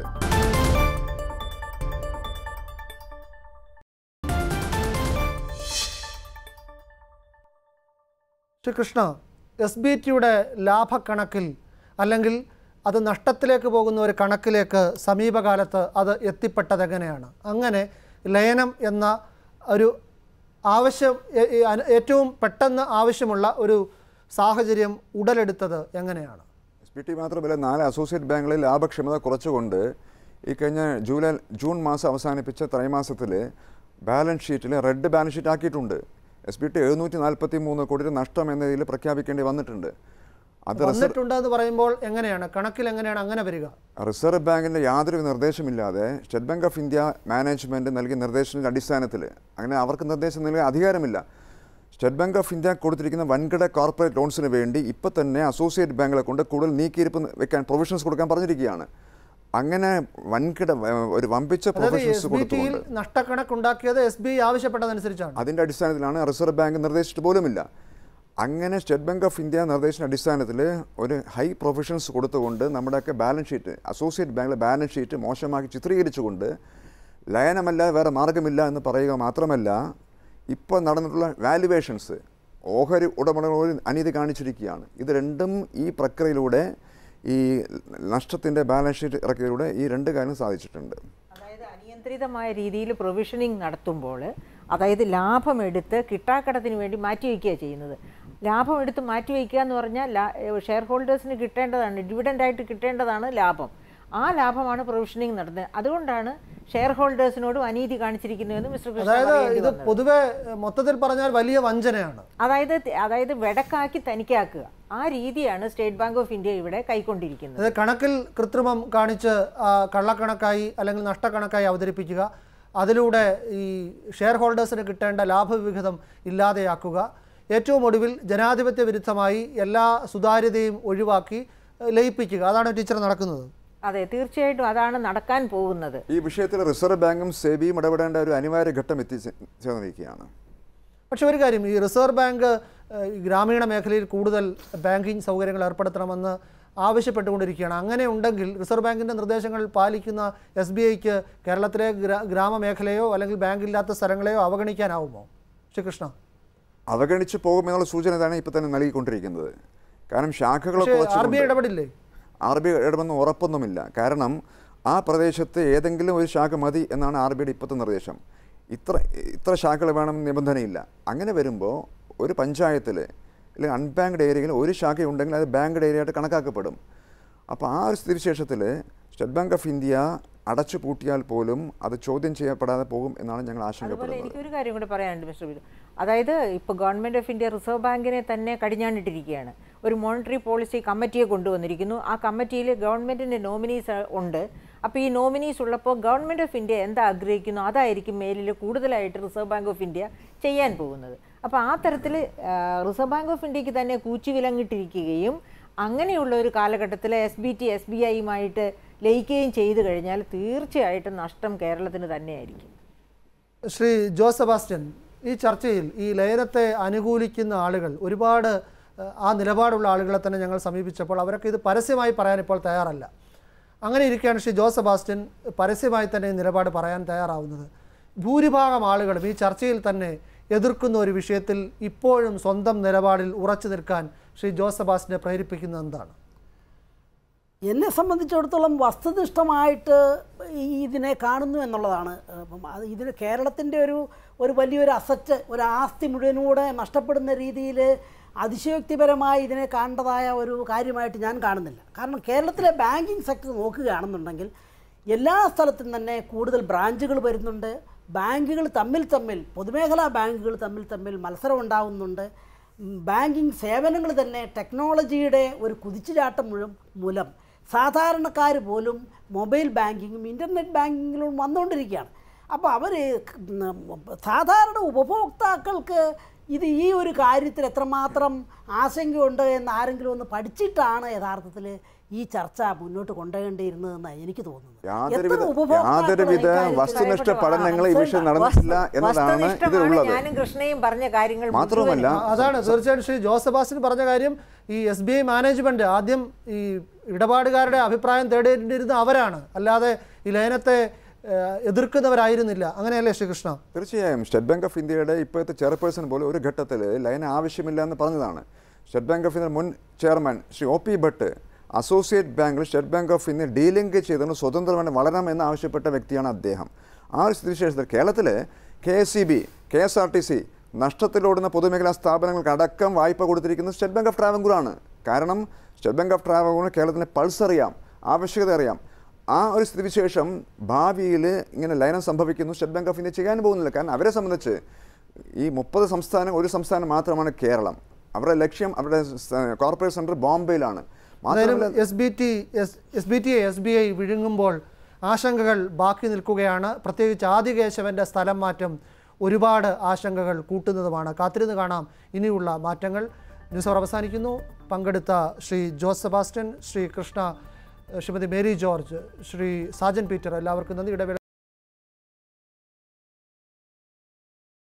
ശ്രീ കൃഷ്ണ എസ് ബി ടിയുടെ ലാഭക്കണക്കിൽ അല്ലെങ്കിൽ അത് നഷ്ടത്തിലേക്ക് പോകുന്ന ഒരു കണക്കിലേക്ക് സമീപകാലത്ത് അത് എത്തിപ്പെട്ടത് എങ്ങനെയാണ് അങ്ങനെ ലയനം എന്ന ഒരു ആവശ്യം ഏ- ഏ- അന- ഏറ്റവും പെട്ടെന്ന് ആവശ്യമുള്ള ഒരു സാഹചര്യം ഉടലെടുത്തത് എങ്ങനെയാണ് എസ് പി ടി മാത്രമല്ല നാല് അസോസിയേറ്റ് ബാങ്കുകളിൽ ലാഭക്ഷമത കുറച്ചുകൊണ്ട് ഈ കഴിഞ്ഞ ജൂലൈ ജൂൺ മാസം അവസാനിപ്പിച്ച ത്രൈമാസത്തിൽ ബാലൻസ് ഷീറ്റിൽ റെഡ് ബാലൻസ് ഷീറ്റ് ആക്കിയിട്ടുണ്ട് എസ് പി ടി എഴുന്നൂറ്റി നാൽപ്പത്തി മൂന്ന് കോടി നഷ്ടം എന്ന രീതിയിൽ പ്രഖ്യാപിക്കേണ്ടി വന്നിട്ടുണ്ട് അത് റിസർവ് വന്നിട്ടുണ്ട് എന്ന് പറയുമ്പോൾ എങ്ങനെയാണ് കണക്കിൽ എങ്ങനെയാണ് അങ്ങനെ വരിക റിസർവ് ബാങ്കിൻ്റെ യാതൊരു നിർദ്ദേശമില്ലാതെ state bank of India management നൽകിയ നിർദ്ദേശത്തിൻ്റെ അടിസ്ഥാനത്തിൽ അങ്ങനെ അവർക്ക് നിർദ്ദേശം നൽകാൻ അധികാരമില്ല സ്റ്റേറ്റ് ബാങ്ക് ഓഫ് ഇന്ത്യ കൊടുത്തിരിക്കുന്ന വൻകിട കോർപ്പറേറ്റ് ലോൺസിന് വേണ്ടി ഇപ്പോൾ തന്നെ അസോസിയേറ്റ് ബാങ്കുകളെ കൊണ്ട് കൂടുതൽ നീക്കിയിരിപ്പ് വെക്കാൻ പ്രൊവിഷൻസ് കൊടുക്കാൻ പറഞ്ഞിരിക്കുകയാണ് അങ്ങനെ വൻകിട ഏഹ്, ഒരു വമ്പിച്ച അതായത് പ്രൊവിഷൻസ് എസ് ബി ടിയിൽ കൊടുത്തുകൊണ്ട് നഷ്ടക്കണക്കുണ്ടാക്കിയത് എസ് ബി ഐ ആവശ്യപ്പെട്ടതനുസരിച്ചാണ് അതിൻ്റെ അടിസ്ഥാനത്തിലാണ് റിസർവ് ബാങ്ക് നിർദ്ദേശിച്ചിട്ട് പോലുമില്ല അങ്ങനെ സ്റ്റേറ്റ് ബാങ്ക് ഓഫ് ഇന്ത്യ നിർദ്ദേശിച്ച അടിസ്ഥാനത്തിൽ ഒരു ഹൈ പ്രൊഫഷൻസ് കൊടുത്തുകൊണ്ട് നമ്മുടെയൊക്കെ ബാലൻസ് ഷീറ്റ് അസോസിയേറ്റ് ബാങ്കിലെ ബാലൻസ് ഷീറ്റ് മോശമാക്കി ചിത്രീകരിച്ചുകൊണ്ട് ലയനമല്ല വേറെ മാർഗമില്ല എന്ന് പറയുക മാത്രമല്ല ഇപ്പോൾ നടന്നിട്ടുള്ള വാല്യുവേഷൻസ് ഓഹരി ഉടമകളോട് അനീതി കാണിച്ചിരിക്കുകയാണ് ഇത് രണ്ടും ഈ പ്രക്രിയയിലൂടെ ഈ നഷ്ടത്തിൻ്റെ ബാലൻസ് ഷീറ്റ് ഇറക്കിയതിലൂടെ ഈ രണ്ട് കാര്യം സാധിച്ചിട്ടുണ്ട് അതായത് അനിയന്ത്രിതമായ രീതിയിൽ പ്രൊവിഷനിങ് നടത്തുമ്പോൾ അതായത് ലാഭം എടുത്ത് കിട്ടാക്കടത്തിന് വേണ്ടി മാറ്റിവെക്കുക ചെയ്യുന്നത് ലാഭം എടുത്ത് മാറ്റിവെക്കുക എന്ന് പറഞ്ഞാൽ ഷെയർ ഹോൾഡേഴ്സിന് കിട്ടേണ്ടതാണ് ഡിവിഡൻ്റ് ആയിട്ട് കിട്ടേണ്ടതാണ് ലാഭം ആ ലാഭമാണ് പ്രൊവിഷനിങ് നടത്തുന്നത് അതുകൊണ്ടാണ് ഷെയർ ഹോൾഡേഴ്സിനോടും അനീതി കാണിച്ചിരിക്കുന്നതെന്ന് മിസ്റ്റർ കൃഷ്ണ അതായത് പറയേണ്ടി ഇത് വന്നത്. പൊതുവെ മൊത്തത്തിൽ പറഞ്ഞാൽ വലിയ വഞ്ചനയാണ് അതായത് അതായത് വെടക്കാക്കി തനിക്കാക്കുക ആ രീതിയാണ് സ്റ്റേറ്റ് ബാങ്ക് ഓഫ് ഇന്ത്യ ഇവിടെ കൈക്കൊണ്ടിരിക്കുന്നത് അത് കണക്കിൽ കൃത്രിമം കാണിച്ച് ആ, കള്ളക്കണക്കായി അല്ലെങ്കിൽ നഷ്ടക്കണക്കായി അവതരിപ്പിക്കുക അതിലൂടെ ഈ ഷെയർ ഹോൾഡേഴ്സിന് കിട്ടേണ്ട ലാഭവിഹിതം ഇല്ലാതെയാക്കുക ഏറ്റവും ഒടുവിൽ ജനാധിപത്യ വിരുദ്ധമായി എല്ലാ സുതാര്യതയും ഒഴിവാക്കി ഏഹ്, ലയിപ്പിക്കുക അതാണ് ടീച്ചർ നടക്കുന്നത് അതെ തീർച്ചയായിട്ടും അതാണ് നടക്കാൻ പോകുന്നത് ഈ വിഷയത്തിൽ റിസർവ് ബാങ്കും സെബിയും ഇടപെടേണ്ട ഒരു അനിവാര്യ ഘട്ടം എത്തിച്ചേർന്നിരിക്കുകയാണ് പക്ഷെ ഒരു കാര്യം ഈ റിസർവ് ബാങ്ക് ഏഹ്, ഈ ഗ്രാമീണ മേഖലയിൽ കൂടുതൽ ബാങ്കിങ് സൗകര്യങ്ങൾ ഏർപ്പെടുത്തണമെന്ന് ആവശ്യപ്പെട്ടുകൊണ്ടിരിക്കുകയാണ് അങ്ങനെ ഉണ്ടെങ്കിൽ റിസർവ് ബാങ്കിൻ്റെ നിർദ്ദേശങ്ങൾ പാലിക്കുന്ന എസ് ബി ഐക്ക് കേരളത്തിലെ ഗ്രാ ഗ്രാമമേഖലയോ അല്ലെങ്കിൽ ബാങ്കില്ലാത്ത സ്ഥലങ്ങളെയോ അവഗണിക്കാനാവുമോ ശ്രീകൃഷ്ണ അവഗണിച്ച് പോകുമെന്നുള്ള സൂചന തന്നെ ഇപ്പോൾ തന്നെ നൽകിക്കൊണ്ടിരിക്കുന്നത് കാരണം ശാഖകൾ പക്ഷേ ആർ ബി ഐ കുറച്ചുകൊണ്ട് ഇടപെടില്ലേ ആർ ബി ഐ ഇടപെടുന്ന ഉറപ്പൊന്നുമില്ല കാരണം ആ പ്രദേശത്ത് ഏതെങ്കിലും ഒരു ശാഖ മതി എന്നാണ് ആർ ബി ഐയുടെ ഇപ്പോഴത്തെ നിർദ്ദേശം ഇത്ര ഇത്ര ശാഖകൾ വേണം നിബന്ധനയില്ല അങ്ങനെ വരുമ്പോൾ ഒരു പഞ്ചായത്തിൽ അല്ലെങ്കിൽ അൺബാങ്ക്ഡ് ഏരിയയിൽ ഒരു ശാഖ ഉണ്ടെങ്കിൽ അത് ബാങ്ക്ഡ് ഏരിയ ആയിട്ട് കണക്കാക്കപ്പെടും അപ്പോൾ ആ ഒരു സ്ഥിതിവിശേഷത്തിൽ സ്റ്റേറ്റ് ബാങ്ക് ഓഫ് ഇന്ത്യ അടച്ചു പൂട്ടിയാൽ പോലും അത് ചോദ്യം ചെയ്യപ്പെടാതെ പോകും എന്നാണ് ഞങ്ങൾ അതുപോലെ ആശങ്കപ്പെടുന്നത് എനിക്കൊരു കാര്യം കൂടെ പറയാനുണ്ട് മിസ്റ്റർ ബിജു അതായത് ഇപ്പോൾ ഗവൺമെൻറ് ഓഫ് ഇന്ത്യ റിസർവ് ബാങ്കിനെ തന്നെ കടിഞ്ഞാണിട്ടിരിക്കുകയാണ് ഒരു മോണിറ്ററി പോളിസി കമ്മിറ്റിയെ കൊണ്ടുവന്നിരിക്കുന്നു ആ കമ്മിറ്റിയിൽ ഗവൺമെൻറ്റിൻ്റെ നോമിനീസ് ഉണ്ട് അപ്പോൾ ഈ നോമിനീസ് ഉള്ളപ്പോൾ ഗവൺമെൻറ് ഓഫ് ഇന്ത്യ എന്താ ആഗ്രഹിക്കുന്നു അതായിരിക്കും മേലിൽ കൂടുതലായിട്ട് റിസർവ് ബാങ്ക് ഓഫ് ഇന്ത്യ ചെയ്യാൻ പോകുന്നത് അപ്പോൾ ആ തരത്തിൽ റിസർവ് ബാങ്ക് ഓഫ് ഇന്ത്യക്ക് തന്നെ കൂച്ചുവിലങ്ങിട്ടിരിക്കുകയും അങ്ങനെയുള്ള ഒരു കാലഘട്ടത്തിൽ S B T S B ഐയുമായിട്ട് ലയിക്കുകയും ചെയ്തു കഴിഞ്ഞാൽ തീർച്ചയായിട്ടും നഷ്ടം കേരളത്തിന് തന്നെയായിരിക്കും ശ്രീ ജോസ് സെബാസ്റ്റ്യൻ ഈ ചർച്ചയിൽ ഈ ലയനത്തെ അനുകൂലിക്കുന്ന ആളുകൾ ഒരുപാട് ഏഹ്, ആ നിലപാടുള്ള ആളുകളെ തന്നെ ഞങ്ങൾ സമീപിച്ചപ്പോൾ അവരൊക്കെ ഇത് പരസ്യമായി പറയാൻ ഇപ്പോൾ തയ്യാറല്ല അങ്ങനെ ഇരിക്കുകയാണ് ശ്രീ ജോസ് സെബാസ്റ്റ്യൻ പരസ്യമായി തന്നെ ഈ നിലപാട് പറയാൻ തയ്യാറാവുന്നത് ഭൂരിഭാഗം ആളുകളും ഈ ചർച്ചയിൽ തന്നെ എതിർക്കുന്ന ഒരു വിഷയത്തിൽ ഇപ്പോഴും സ്വന്തം നിലപാടിൽ ഉറച്ചു നിൽക്കാൻ ശ്രീ ജോസ് സെബാസ്റ്റ്യനെ പ്രേരിപ്പിക്കുന്നത് എന്താണ് എന്നെ സംബന്ധിച്ചിടത്തോളം വസ്തുനിഷ്ഠമായിട്ട് ഈ ഇതിനെ കാണുന്നു എന്നുള്ളതാണ് അപ്പം അത് ഇതിന് കേരളത്തിൻ്റെ ഒരു ഒരു വലിയൊരു അസറ്റ് ഒരു ആസ്തി മുഴുവനൂടെ നഷ്ടപ്പെടുന്ന രീതിയിൽ അതിശയോക്തിപരമായി ഇതിനെ കാണേണ്ടതായ ഒരു കാര്യമായിട്ട് ഞാൻ കാണുന്നില്ല കാരണം കേരളത്തിലെ ബാങ്കിങ് സെക്ടർ നോക്കുകയാണെന്നുണ്ടെങ്കിൽ എല്ലാ സ്ഥലത്തും തന്നെ കൂടുതൽ ബ്രാഞ്ചുകൾ വരുന്നുണ്ട് ബാങ്കുകൾ തമ്മിൽ തമ്മിൽ പൊതുമേഖലാ ബാങ്കുകൾ തമ്മിൽ തമ്മിൽ മത്സരം ഉണ്ടാവുന്നുണ്ട് ഉം, ബാങ്കിങ് സേവനങ്ങൾ തന്നെ ടെക്നോളജിയുടെ ഒരു കുതിച്ചുചാട്ടം മുഴുവൻ മൂലം സാധാരണക്കാർ പോലും മൊബൈൽ ബാങ്കിങ്ങും ഇൻ്റർനെറ്റ് ബാങ്കിങ്ങിലും വന്നുകൊണ്ടിരിക്കുകയാണ് അപ്പോൾ അവർ സാധാരണ ഉപഭോക്താക്കൾക്ക് ഇത് ഈ ഒരു കാര്യത്തിൽ എത്രമാത്രം ആശങ്കയുണ്ട് എന്ന് ആരെങ്കിലും ഒന്ന് പഠിച്ചിട്ടാണ് യഥാർത്ഥത്തിൽ ഈ ചർച്ച മുന്നോട്ട് കൊണ്ടുപോകേണ്ടിയിരുന്നതെന്ന് എനിക്ക് തോന്നുന്നത് യാതൊരുവിധ എത്ര ഉപഭോക്താക്കൾ യാതൊരുവിധ ഇക്കാര്യത്തിൽ വസ്തുനിഷ്ഠ പറയപ്പെട്ട പഠനങ്ങൾ ഈ വിഷയം നടന്നിട്ടില്ല എന്നതാണ് വസ്തുനിഷ്ഠമാണ് ഇതിലുള്ളത് ഞാനും കൃഷ്ണയും പറഞ്ഞ കാര്യങ്ങൾ മാത്രമല്ല മുഴുവനും. അതാണ് തീർച്ചയായും ശ്രീ ജോസ് സെബാസ്റ്റ്യൻ പറഞ്ഞ കാര്യം ഈ എസ് ബി ഐ മാനേജ്മെന്റ് ആദ്യം ഈ ഇടപാടുകാരുടെ അഭിപ്രായം തേടേണ്ടിയിരുന്ന അവരാണ് അല്ലാതെ ഈ ലയനത്തെ ഏഹ്, എതിർക്കുന്നവരായിരുന്നില്ല അങ്ങനെയല്ലേ ശ്രീകൃഷ്ണ തീർച്ചയായും സ്റ്റേറ്റ് ബാങ്ക് ഓഫ് ഇന്ത്യയുടെ ഇപ്പോഴത്തെ ചെയർപേഴ്സൺ പോലും ഒരു ഘട്ടത്തിൽ ലൈൻ ആവശ്യമില്ല എന്ന് പറഞ്ഞതാണ് സ്റ്റേറ്റ് ബാങ്ക് ഓഫ് ഇന്ത്യ മുൻ chairman Shri O P Bhatt associate ബാങ്കിൽ state bank of India dealing ചെയ്തുകൊണ്ട് സ്വതന്ത്രമായി വളരണം എന്ന് ആവശ്യപ്പെട്ട വ്യക്തിയാണ് അദ്ദേഹം ആ ഒരു സ്ഥിതിവിശേഷത്തിൽ കേരളത്തിൽ K S C B K S R T C നഷ്ടത്തിലോടുന്ന പൊതുമേഖലാ സ്ഥാപനങ്ങൾക്ക് അടക്കം വായ്പ കൊടുത്തിരിക്കുന്നത് സ്റ്റേറ്റ് ബാങ്ക് ഓഫ് ട്രാവൻകൂറാണ് കാരണം സ്റ്റേറ്റ് ബാങ്ക് ഓഫ് ട്രാവൻകൂറിന് കേരളത്തിൻ്റെ പൾസ് അറിയാം ആവശ്യകത അറിയാം ആ ഒരു സ്ഥിതിവിശേഷം ഭാവിയിൽ ഇങ്ങനെ ലയനം സംഭവിക്കുന്നു സ്റ്റേറ്റ് ബാങ്ക് ഓഫ് ഇന്ത്യ ചെയ്യാൻ പോകുന്നില്ല കാരണം അവരെ സംബന്ധിച്ച് ഈ മുപ്പത് സംസ്ഥാനം ഒരു സംസ്ഥാനം മാത്രമാണ് കേരളം അവരുടെ ലക്ഷ്യം അവരുടെ കോർപ്പറേറ്റ് സെൻറ്റർ ബോംബെയിലാണ് എന്തായാലും മാത്രമല്ല S B T S B T S B I വിഴുങ്ങുമ്പോൾ ആശങ്കകൾ ബാക്കി നിൽക്കുകയാണ് പ്രത്യേകിച്ച് ആദികേശവൻ്റെ സ്ഥലം മാറ്റം ഒരുപാട് ആശങ്കകൾ കൂട്ടുന്നതുമാണ് കാത്തിരുന്ന് കാണാം ഇനിയുള്ള മാറ്റങ്ങൾ ന്യൂസ് അവർ അവസാനിക്കുന്നു പങ്കെടുത്ത ശ്രീ ജോസ് സെബാസ്റ്റ്യൻ ശ്രീ കൃഷ്ണ ശ്രീമതി മേരി ജോർജ് ശ്രീ സാജൻ പീറ്റർ എല്ലാവർക്കും നന്ദി ഇടവേള